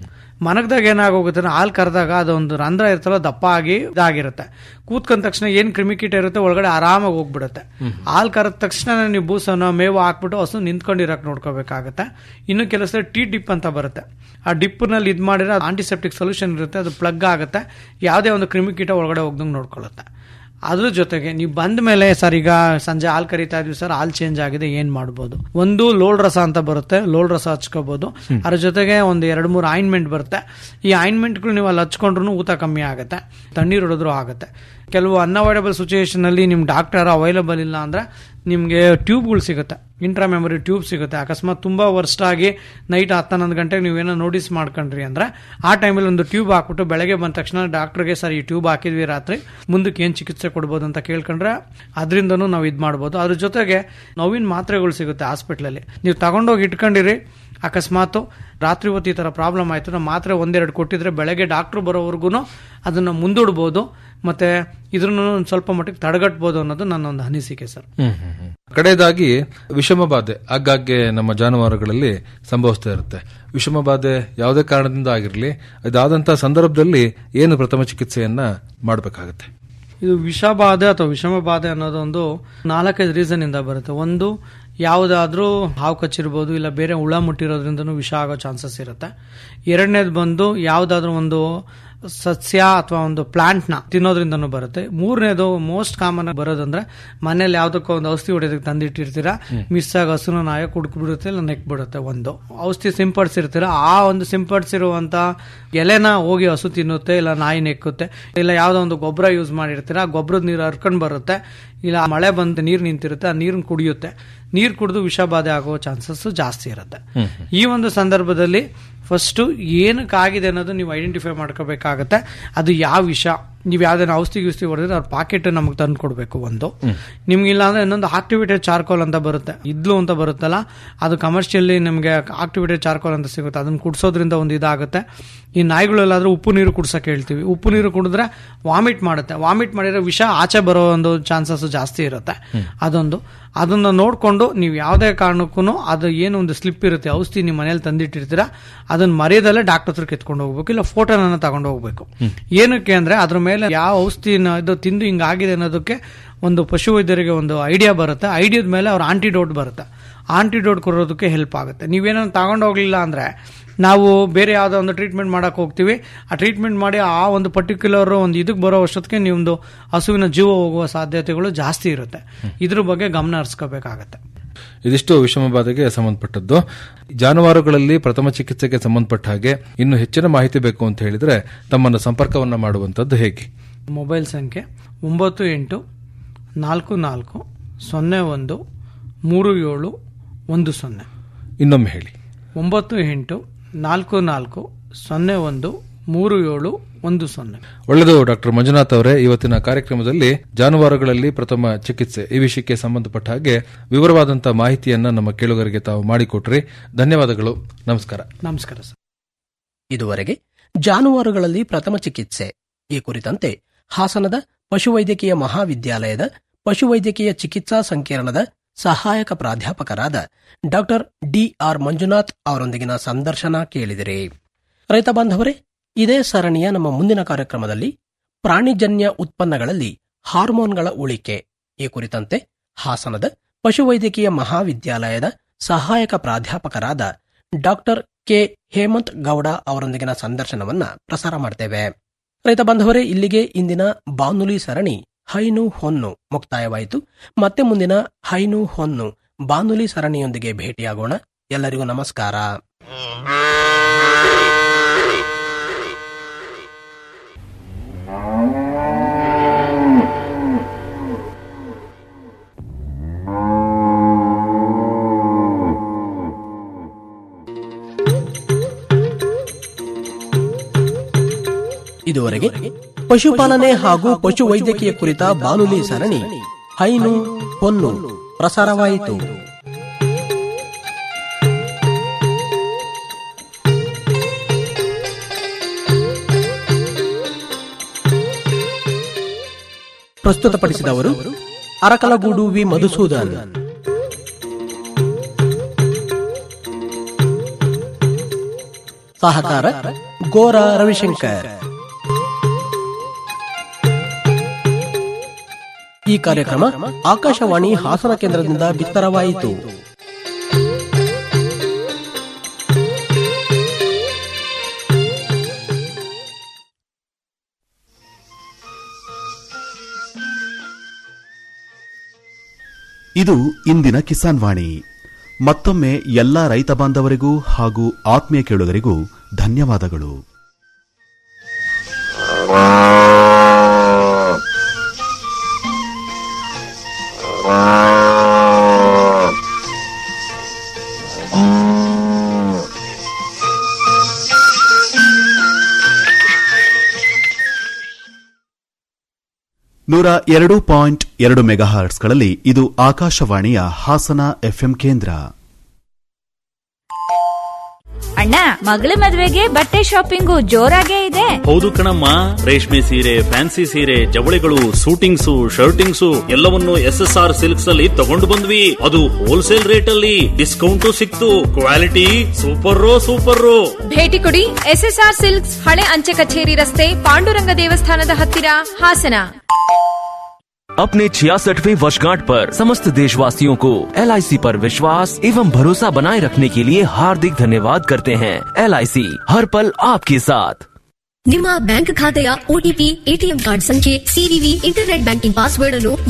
ಮನಗದಾಗ ಏನಾಗೋಗುತ್ತೆ ಅಂದ್ರೆ ಹಾಲು ಕರೆದಾಗ ಅದೊಂದು ರಂಧ್ರ ಇರ್ತಲ್ಲ ದಪ್ಪ ಆಗಿ ಇದಾಗಿರುತ್ತೆ ಕೂತ್ಕೊಂಡ ತಕ್ಷಣ ಏನ್ ಕ್ರಿಮಿಕೀಟ ಇರುತ್ತೆ ಒಳಗಡೆ ಆರಾಮಾಗಿ ಹೋಗ್ಬಿಡುತ್ತೆ ಹಾಲು ಕರೆದ ತಕ್ಷಣ ನೀವು ಬೂಸನ ಮೇವು ಹಾಕ್ಬಿಟ್ಟು ಹಸು ನಿಂತ್ಕೊಂಡಿರಕ್ ನೋಡ್ಕೋಬೇಕಾಗತ್ತೆ ಇನ್ನು ಕೆಲಸ ಟೀ ಡಿಪ್ ಅಂತ ಬರುತ್ತೆ ಆ ಡಿಪ್ನಲ್ಲಿ ಇದು ಮಾಡಿದ್ರೆ ಆಂಟಿಸೆಪ್ಟಿಕ್ ಸೊಲ್ಯೂಷನ್ ಇರುತ್ತೆ ಅದು ಪ್ಲಗ್ ಆಗುತ್ತೆ ಯಾವುದೇ ಒಂದು ಕ್ರಿಮಿಕೀಟ ಒಳಗಡೆ ಹೋಗ್ದಂಗೆ ನೋಡ್ಕೊಳ್ಳುತ್ತೆ ಅದ್ರ ಜೊತೆಗೆ ನೀವು ಬಂದ ಮೇಲೆ ಸರ್ ಈಗ ಸಂಜೆ ಹಾಲು ಕರಿತಾ ಇದೀವಿ ಸರ್ ಹಾಲು ಚೇಂಜ್ ಆಗಿದೆ ಏನ್ ಮಾಡ್ಬೋದು ಒಂದು ಲೋಳ್ ರಸ ಅಂತ ಬರುತ್ತೆ ಲೋಳ್ ರಸ ಹಚ್ಕೋಬಹುದು ಅದ್ರ ಜೊತೆಗೆ ಒಂದು ಎರಡು ಮೂರು ಆಯಿಂಟ್ಮೆಂಟ್ ಬರುತ್ತೆ ಈ ಆಯಿಂಟ್ಮೆಂಟ್ಗಳು ನೀವು ಅಲ್ಲಿ ಹಚ್ಕೊಂಡ್ರು ಊತ ಕಮ್ಮಿ ಆಗುತ್ತೆ ತಣ್ಣೀರು ಹೊಡೆದ್ರು ಆಗುತ್ತೆ ಕೆಲವು ಅನ್ಅವಾಯ್ಡಬಲ್ ಸಿಚುಯೇಷನ್ ಅಲ್ಲಿ ನಿಮ್ ಡಾಕ್ಟರ್ ಅವೈಲಬಲ್ ಇಲ್ಲ ಅಂದ್ರೆ ನಿಮ್ಗೆ ಟ್ಯೂಬ್ಗಳು ಸಿಗುತ್ತೆ ಇಂಟ್ರಾ ಮೆಮೊರಿ ಟ್ಯೂಬ್ ಸಿಗುತ್ತೆ ಅಕಸ್ಮಾತ್ ತುಂಬಾ ವರ್ಸ್ಟ್ ಆಗಿ ನೈಟ್ ಹತ್ತನ್ನೊಂದು ಗಂಟೆಗೆ ನೀವೇನೋ ನೋಟಿಸ್ ಮಾಡ್ಕೊಂಡ್ರಿ ಅಂದ್ರೆ ಆ ಟೈಮಲ್ಲಿ ಒಂದು ಟ್ಯೂಬ್ ಹಾಕ್ಬಿಟ್ಟು ಬೆಳಗ್ಗೆ ಬಂದ ತಕ್ಷಣ ಡಾಕ್ಟರ್ಗೆ ಸರ್ ಈ ಟ್ಯೂಬ್ ಹಾಕಿದ್ವಿ ರಾತ್ರಿ ಮುಂದಕ್ಕೆ ಏನ್ ಚಿಕಿತ್ಸೆ ಕೊಡ್ಬೋದು ಅಂತ ಕೇಳ್ಕೊಂಡ್ರೆ ಅದರಿಂದನೂ ನಾವು ಇದು ಮಾಡ್ಬೋದು ಅದ್ರ ಜೊತೆಗೆ ನೋವಿನ ಮಾತ್ರೆಗಳು ಸಿಗುತ್ತೆ ಹಾಸ್ಪಿಟ್ಲಲ್ಲಿ ನೀವು ತಗೊಂಡೋಗಿ ಇಟ್ಕೊಂಡಿರಿ ಅಕಸ್ಮಾತ್ ರಾತ್ರಿ ಹೊತ್ತು ಈ ತರ ಪ್ರಾಬ್ಲಮ್ ಆಯ್ತು ನಾವು ಮಾತ್ರೆ ಒಂದೆರಡು ಕೊಟ್ಟಿದ್ರೆ ಬೆಳಗ್ಗೆ ಡಾಕ್ಟರ್ ಬರೋವರೆಗೂ ಅದನ್ನ ಮುಂದೂಡ್ಬೋದು ಮತ್ತೆ ಇದ್ರನ್ನು ಒಂದು ಸ್ವಲ್ಪ ಮಟ್ಟಿಗೆ ತಡೆಗಟ್ಬೋದು ಅನ್ನೋದು ನನ್ನ ಒಂದು ಅನಿಸಿಕೆ ಸರ್ ಕಡೆಯದಾಗಿ ವಿಷಮ ಬಾಧೆ ಆಗಾಗ್ಗೆ ನಮ್ಮ ಜಾನುವಾರುಗಳಲ್ಲಿ ಸಂಭವಿಸ್ತಾ ಇರುತ್ತೆ ವಿಷಮ ಬಾಧೆ ಯಾವುದೇ ಕಾರಣದಿಂದ ಆಗಿರಲಿ ಇದಾದಂತಹ ಸಂದರ್ಭದಲ್ಲಿ ಏನು ಪ್ರಥಮ ಚಿಕಿತ್ಸೆಯನ್ನ ಮಾಡಬೇಕಾಗತ್ತೆ ಇದು ವಿಷಬಾಧೆ ಅಥವಾ ವಿಷಮ ಬಾಧೆ ಅನ್ನೋದೊಂದು ನಾಲ್ಕೈದು ರೀಸನ್ ಇಂದ ಬರುತ್ತೆ ಒಂದು ಯಾವುದಾದ್ರೂ ಹಾವು ಕಚ್ಚಿರ್ಬೋದು ಇಲ್ಲ ಬೇರೆ ಹುಳ ಮುಟ್ಟಿರೋದ್ರಿಂದನೂ ವಿಷ ಆಗೋ ಚಾನ್ಸಸ್ ಇರುತ್ತೆ ಎರಡನೇದು ಬಂದು ಯಾವುದಾದ್ರೂ ಒಂದು ಸಸ್ಯ ಅಥವಾ ಒಂದು ಪ್ಲಾಂಟ್ ನ ತಿನ್ನೋದ್ರಿಂದನೂ ಬರುತ್ತೆ ಮೂರನೇದು ಮೋಸ್ಟ್ ಕಾಮನ್ ಬರೋದಂದ್ರೆ ಮನೇಲಿ ಯಾವ್ದಕ್ಕೋ ಒಂದು ಔಷಧಿ ಹೊಡೆದಕ್ಕೆ ತಂದಿಟ್ಟಿರ್ತೀರಾ ಮಿಸ್ ಆಗಿ ಹಸುನ ನಾಯ ಕುಡ್ಕ್ಬಿಡುತ್ತೆ ಇಲ್ಲ ನೆಕ್ ಬಿಡುತ್ತೆ ಒಂದು ಔಷಧಿ ಸಿಂಪಡಿಸಿರ್ತೀರಾ ಆ ಒಂದು ಸಿಂಪಡಿಸಿರುವಂತ ಎಲೆನ ಹೋಗಿ ಹಸು ತಿನ್ನುತ್ತೆ ಇಲ್ಲ ನಾಯಿ ನೆಕ್ಕುತ್ತೆ ಇಲ್ಲ ಯಾವ್ದೋ ಒಂದು ಗೊಬ್ಬರ ಯೂಸ್ ಮಾಡಿರ್ತೀರಾ ಆ ಗೊಬ್ಬರದ ನೀರು ಹರ್ಕೊಂಡ್ ಬರುತ್ತೆ ಇಲ್ಲ ಮಳೆ ಬಂದು ನೀರು ನಿಂತಿರುತ್ತೆ ಆ ನೀರನ್ನ ಕುಡಿಯುತ್ತೆ ನೀರು ಕುಡಿದು ವಿಷಬಾಧೆ ಆಗೋ ಚಾನ್ಸಸ್ ಜಾಸ್ತಿ ಇರುತ್ತೆ ಈ ಒಂದು ಸಂದರ್ಭದಲ್ಲಿ ಫಸ್ಟ್ ಏನಕ್ಕಾಗಿದೆ ಅನ್ನೋದು ನೀವು ಐಡೆಂಟಿಫೈ ಮಾಡ್ಕೋಬೇಕಾಗತ್ತೆ ಅದು ಯಾವ ವಿಷ ನೀವು ಯಾವ್ದಾನ ಔಷಧಿ ಗಿಷ್ಧಿ ಹೊಡೆದ್ರೆ ಅವ್ರ ಪಾಕೆಟ್ ನಮಗೆ ತಂದು ಕೊಡಬೇಕು ಒಂದು ನಿಮ್ಗಿಲ್ಲ ಅಂದ್ರೆ ಇನ್ನೊಂದು ಆಕ್ಟಿವೇಟೆಡ್ ಚಾರ್ಕೋಲ್ ಅಂತ ಬರುತ್ತೆ ಇದ್ಲು ಅಂತ ಬರುತ್ತಲ್ಲ ಅದು ಕಮರ್ಷಿಯಲಿ ನಿಮಗೆ ಆಕ್ಟಿವೇಟೆಡ್ ಚಾರ್ಕೋಲ್ ಅಂತ ಸಿಗುತ್ತೆ ಅದನ್ನ ಕುಡಿಸೋದ್ರಿಂದ ಒಂದು ಇದಾಗುತ್ತೆ ಈ ನಾಯಿಗಳೆಲ್ಲಾದ್ರೂ ಉಪ್ಪು ನೀರು ಕುಡ್ಸಕ್ಕೆ ಹೇಳ್ತೀವಿ ಉಪ್ಪು ನೀರು ಕುಡಿದ್ರೆ ವಾಮಿಟ್ ಮಾಡುತ್ತೆ ವಾಮಿಟ್ ಮಾಡಿರೋ ವಿಷ ಆಚೆ ಬರೋ ಒಂದು ಚಾನ್ಸಸ್ ಜಾಸ್ತಿ ಇರುತ್ತೆ ಅದೊಂದು ಅದನ್ನ ನೋಡ್ಕೊಂಡು ನೀವು ಯಾವುದೇ ಕಾರಣಕ್ಕೂ ಅದು ಏನು ಒಂದು ಸ್ಲಿಪ್ ಇರುತ್ತೆ ಔಷಧಿ ನಿಮ್ಮ ಮನೇಲಿ ತಂದಿಟ್ಟಿರ್ತೀರಾ ಅದನ್ನ ಮರೆಯದಲ್ಲೇ ಡಾಕ್ಟರ್ ಹತ್ರಕ್ಕೆ ಎತ್ಕೊಂಡು ಹೋಗ್ಬೇಕು ಇಲ್ಲ ಫೋಟೋನ ತಗೊಂಡು ಹೋಗ್ಬೇಕು ಏನಕ್ಕೆ ಅಂದ್ರೆ ಅದ್ರ ಮೇಲೆ ಯಾವ ಔಷಧಿನ ಇದು ತಿಂದು ಹಿಂಗಾಗಿದೆ ಅನ್ನೋದಕ್ಕೆ ಒಂದು ಪಶು ವೈದ್ಯರಿಗೆ ಒಂದು ಐಡಿಯಾ ಬರುತ್ತೆ ಐಡಿಯಾದ ಮೇಲೆ ಅವ್ರ ಆಂಟಿಡೋಟ್ ಬರುತ್ತೆ ಆಂಟಿಡೋಟ್ ಕೊಡೋದಕ್ಕೆ ಹೆಲ್ಪ್ ಆಗುತ್ತೆ ನೀವೇನೋ ತಗೊಂಡು ಹೋಗ್ಲಿಲ್ಲ ಅಂದ್ರೆ ನಾವು ಬೇರೆ ಯಾವುದೋ ಒಂದು ಟ್ರೀಟ್ಮೆಂಟ್ ಮಾಡಕ್ ಹೋಗ್ತೀವಿ ಆ ಟ್ರೀಟ್ಮೆಂಟ್ ಮಾಡಿ ಆ ಒಂದು ಪರ್ಟಿಕ್ಯುಲರ್ ಒಂದು ಇದಕ್ಕೆ ಬರೋ ಅಷ್ಟೊತ್ತಿಗೆ ನಿಮ್ದು ಹಸುವಿನ ಜೀವ ಹೋಗುವ ಸಾಧ್ಯತೆಗಳು ಜಾಸ್ತಿ ಇರುತ್ತೆ ಇದ್ರ ಬಗ್ಗೆ ಗಮನ ಹರಿಸ್ಕೋಬೇಕಾಗತ್ತೆ ಇದಿಷ್ಟು ವಿಷಮ ಬಾಧೆಗೆ ಸಂಬಂಧಪಟ್ಟದ್ದು ಜಾನುವಾರುಗಳಲ್ಲಿ ಪ್ರಥಮ ಚಿಕಿತ್ಸೆಗೆ ಸಂಬಂಧಪಟ್ಟ ಹಾಗೆ ಇನ್ನು ಹೆಚ್ಚಿನ ಮಾಹಿತಿ ಬೇಕು ಅಂತ ಹೇಳಿದ್ರೆ ತಮ್ಮನ್ನು ಸಂಪರ್ಕವನ್ನ ಮಾಡುವಂತದ್ದು ಹೇಗೆ ಮೊಬೈಲ್ ಸಂಖ್ಯೆ ಒಂಬತ್ತು ಎಂಟು ನಾಲ್ಕು ನಾಲ್ಕು ಸೊನ್ನೆ ಒಂದು ಮೂರು ಏಳು ಒಂದು ಸೊನ್ನೆ ಇನ್ನೊಮ್ಮೆ ಹೇಳಿ ಒಂಬತ್ತು ಎಂಟು ನಾಲ್ಕು ನಾಲ್ಕು ಸೊನ್ನೆ ಒಂದು ಮೂರು ಏಳು ಒಂದು ಸೊನ್ನೆ ಒಳ್ಳೆಯದು ಡಾಕ್ಟರ್ ಮಂಜುನಾಥ್ ಅವರೇ ಇವತ್ತಿನ ಕಾರ್ಯಕ್ರಮದಲ್ಲಿ ಜಾನುವಾರುಗಳಲ್ಲಿ ಪ್ರಥಮ ಚಿಕಿತ್ಸೆ ಈ ವಿಷಯಕ್ಕೆ ಸಂಬಂಧಪಟ್ಟ ಹಾಗೆ ವಿವರವಾದಂತಹ ಮಾಹಿತಿಯನ್ನ ನಮ್ಮ ಕೇಳುಗರಿಗೆ ತಾವು ಮಾಡಿಕೊಟ್ರಿ ಧನ್ಯವಾದಗಳು ನಮಸ್ಕಾರ ನಮಸ್ಕಾರ ಸರ್ ಇದುವರೆಗೆ ಜಾನುವಾರುಗಳಲ್ಲಿ ಪ್ರಥಮ ಚಿಕಿತ್ಸೆ ಈ ಕುರಿತಂತೆ ಹಾಸನದ ಪಶುವೈದ್ಯಕೀಯ ಮಹಾವಿದ್ಯಾಲಯದ ಪಶುವೈದ್ಯಕೀಯ ಚಿಕಿತ್ಸಾ ಸಂಕೀರ್ಣದ ಸಹಾಯಕ ಪ್ರಾಧ್ಯಾಪಕರಾದ ಡಾಕ್ಟರ್ ಡಿಆರ್ ಮಂಜುನಾಥ್ ಅವರೊಂದಿಗಿನ ಸಂದರ್ಶನ ಕೇಳಿದಿರಿ ರೈತ ಬಾಂಧವರೇ ಇದೇ ಸರಣಿಯ ನಮ್ಮ ಮುಂದಿನ ಕಾರ್ಯಕ್ರಮದಲ್ಲಿ ಪ್ರಾಣಿಜನ್ಯ ಉತ್ಪನ್ನಗಳಲ್ಲಿ ಹಾರ್ಮೋನ್ಗಳ ಉಳಿಕೆ ಈ ಕುರಿತಂತೆ ಹಾಸನದ ಪಶುವೈದ್ಯಕೀಯ ಮಹಾವಿದ್ಯಾಲಯದ ಸಹಾಯಕ ಪ್ರಾಧ್ಯಾಪಕರಾದ ಡಾಕ್ಟರ್ ಕೆ ಹೇಮಂತ್ ಗೌಡ ಅವರೊಂದಿಗಿನ ಸಂದರ್ಶನವನ್ನ ಪ್ರಸಾರ ಮಾಡ್ತೇವೆ ರೈತ ಬಾಂಧವರೇ ಇಲ್ಲಿಗೆ ಇಂದಿನ ಬಾನುಲಿ ಸರಣಿ ಹೈನು ಹೊನ್ನು ಮುಕ್ತಾಯವಾಯಿತು ಮತ್ತೆ ಮುಂದಿನ ಹೈನು ಹೊನ್ನು ಬಾನುಲಿ ಸರಣಿಯೊಂದಿಗೆ ಭೇಟಿಯಾಗೋಣ ಎಲ್ಲರಿಗೂ ನಮಸ್ಕಾರ ಇದುವರೆಗೆ ಪಶುಪಾಲನೆ ಹಾಗೂ ಪಶುವೈದ್ಯಕೀಯ ಕುರಿತ ಬಾನುಲಿ ಸರಣಿ ಹೈನು ಹೊನ್ನು ಪ್ರಸಾರವಾಯಿತು ಪ್ರಸ್ತುತಪಡಿಸಿದವರು ಅರಕಲಗೂಡು ವಿ ಮಧುಸೂದನ್ ಸಹಕಾರ ಗೋರ ರವಿಶಂಕರ್ ಈ ಕಾರ್ಯಕ್ರಮ ಆಕಾಶವಾಣಿ ಹಾಸನ ಕೇಂದ್ರದಿಂದ ಬಿತ್ತರವಾಯಿತು ಇದು ಇಂದಿನ ಕಿಸಾನ್ ವಾಣಿ ಮತ್ತೊಮ್ಮೆ ಎಲ್ಲಾ ರೈತ ಬಾಂಧವರಿಗೂ ಹಾಗೂ ಆತ್ಮೀಯ ಕೇಳುಗರಿಗೂ ಧನ್ಯವಾದಗಳು ನೂರ ಎರಡು ಪಾಯಿಂಟ್ ಎರಡು ಮೆಗಾಹರ್ಟ್ಸ್ಗಳಲ್ಲಿ ಇದು ಆಕಾಶವಾಣಿಯ ಹಾಸನ ಎಫ್ಎಂ ಕೇಂದ್ರ ಅಣ್ಣ ಮಗಳ ಮದ್ವೆಗೆ ಬಟ್ಟೆ ಶಾಪಿಂಗು ಜೋರಾಗೇ ಇದೆ ಹೌದು ಕಣಮ್ಮ ರೇಷ್ಮೆ ಸೀರೆ ಫ್ಯಾನ್ಸಿ ಸೀರೆ ಜವಳಿಗಳು ಸೂಟಿಂಗ್ಸು ಶರ್ಟಿಂಗ್ಸು ಎಲ್ಲವನ್ನು ಎಸ್ ಎಸ್ ಆರ್ ಸಿಲ್ಕ್ಸ್ ಅಲ್ಲಿ ತಗೊಂಡು ಬಂದ್ವಿ ಅದು ಹೋಲ್ಸೇಲ್ ರೇಟ್ ಅಲ್ಲಿ ಡಿಸ್ಕೌಂಟು ಸಿಕ್ತು ಕ್ವಾಲಿಟಿ ಸೂಪರ್ ಸೂಪರ್ ಭೇಟಿ ಕೊಡಿ ಎಸ್ಎಸ್ಆರ್ ಸಿಲ್ಕ್ಸ್ ಹಳೆ ಅಂಚೆ ಕಚೇರಿ ರಸ್ತೆ ಪಾಂಡುರಂಗ ದೇವಸ್ಥಾನದ ಹತ್ತಿರ ಹಾಸನ अपने छियासठवें वर्षगांठ पर समस्त देशवासियों को एल पर विश्वास एवं भरोसा बनाए रखने के लिए हार्दिक धन्यवाद करते हैं एल हर पल आपके साथ ನಿಮ್ಮ ಬ್ಯಾಂಕ್ ಖಾತೆಯ ಒಟಿಪಿ ಎಟಿಎಂ ಕಾರ್ಡ್ ಸಂಖ್ಯೆ ಸಿವಿವಿ ಇಂಟರ್ನೆಟ್ ಬ್ಯಾಂಕಿಂಗ್ ಪಾಸ್ವರ್ಡ್ ಅನ್ನು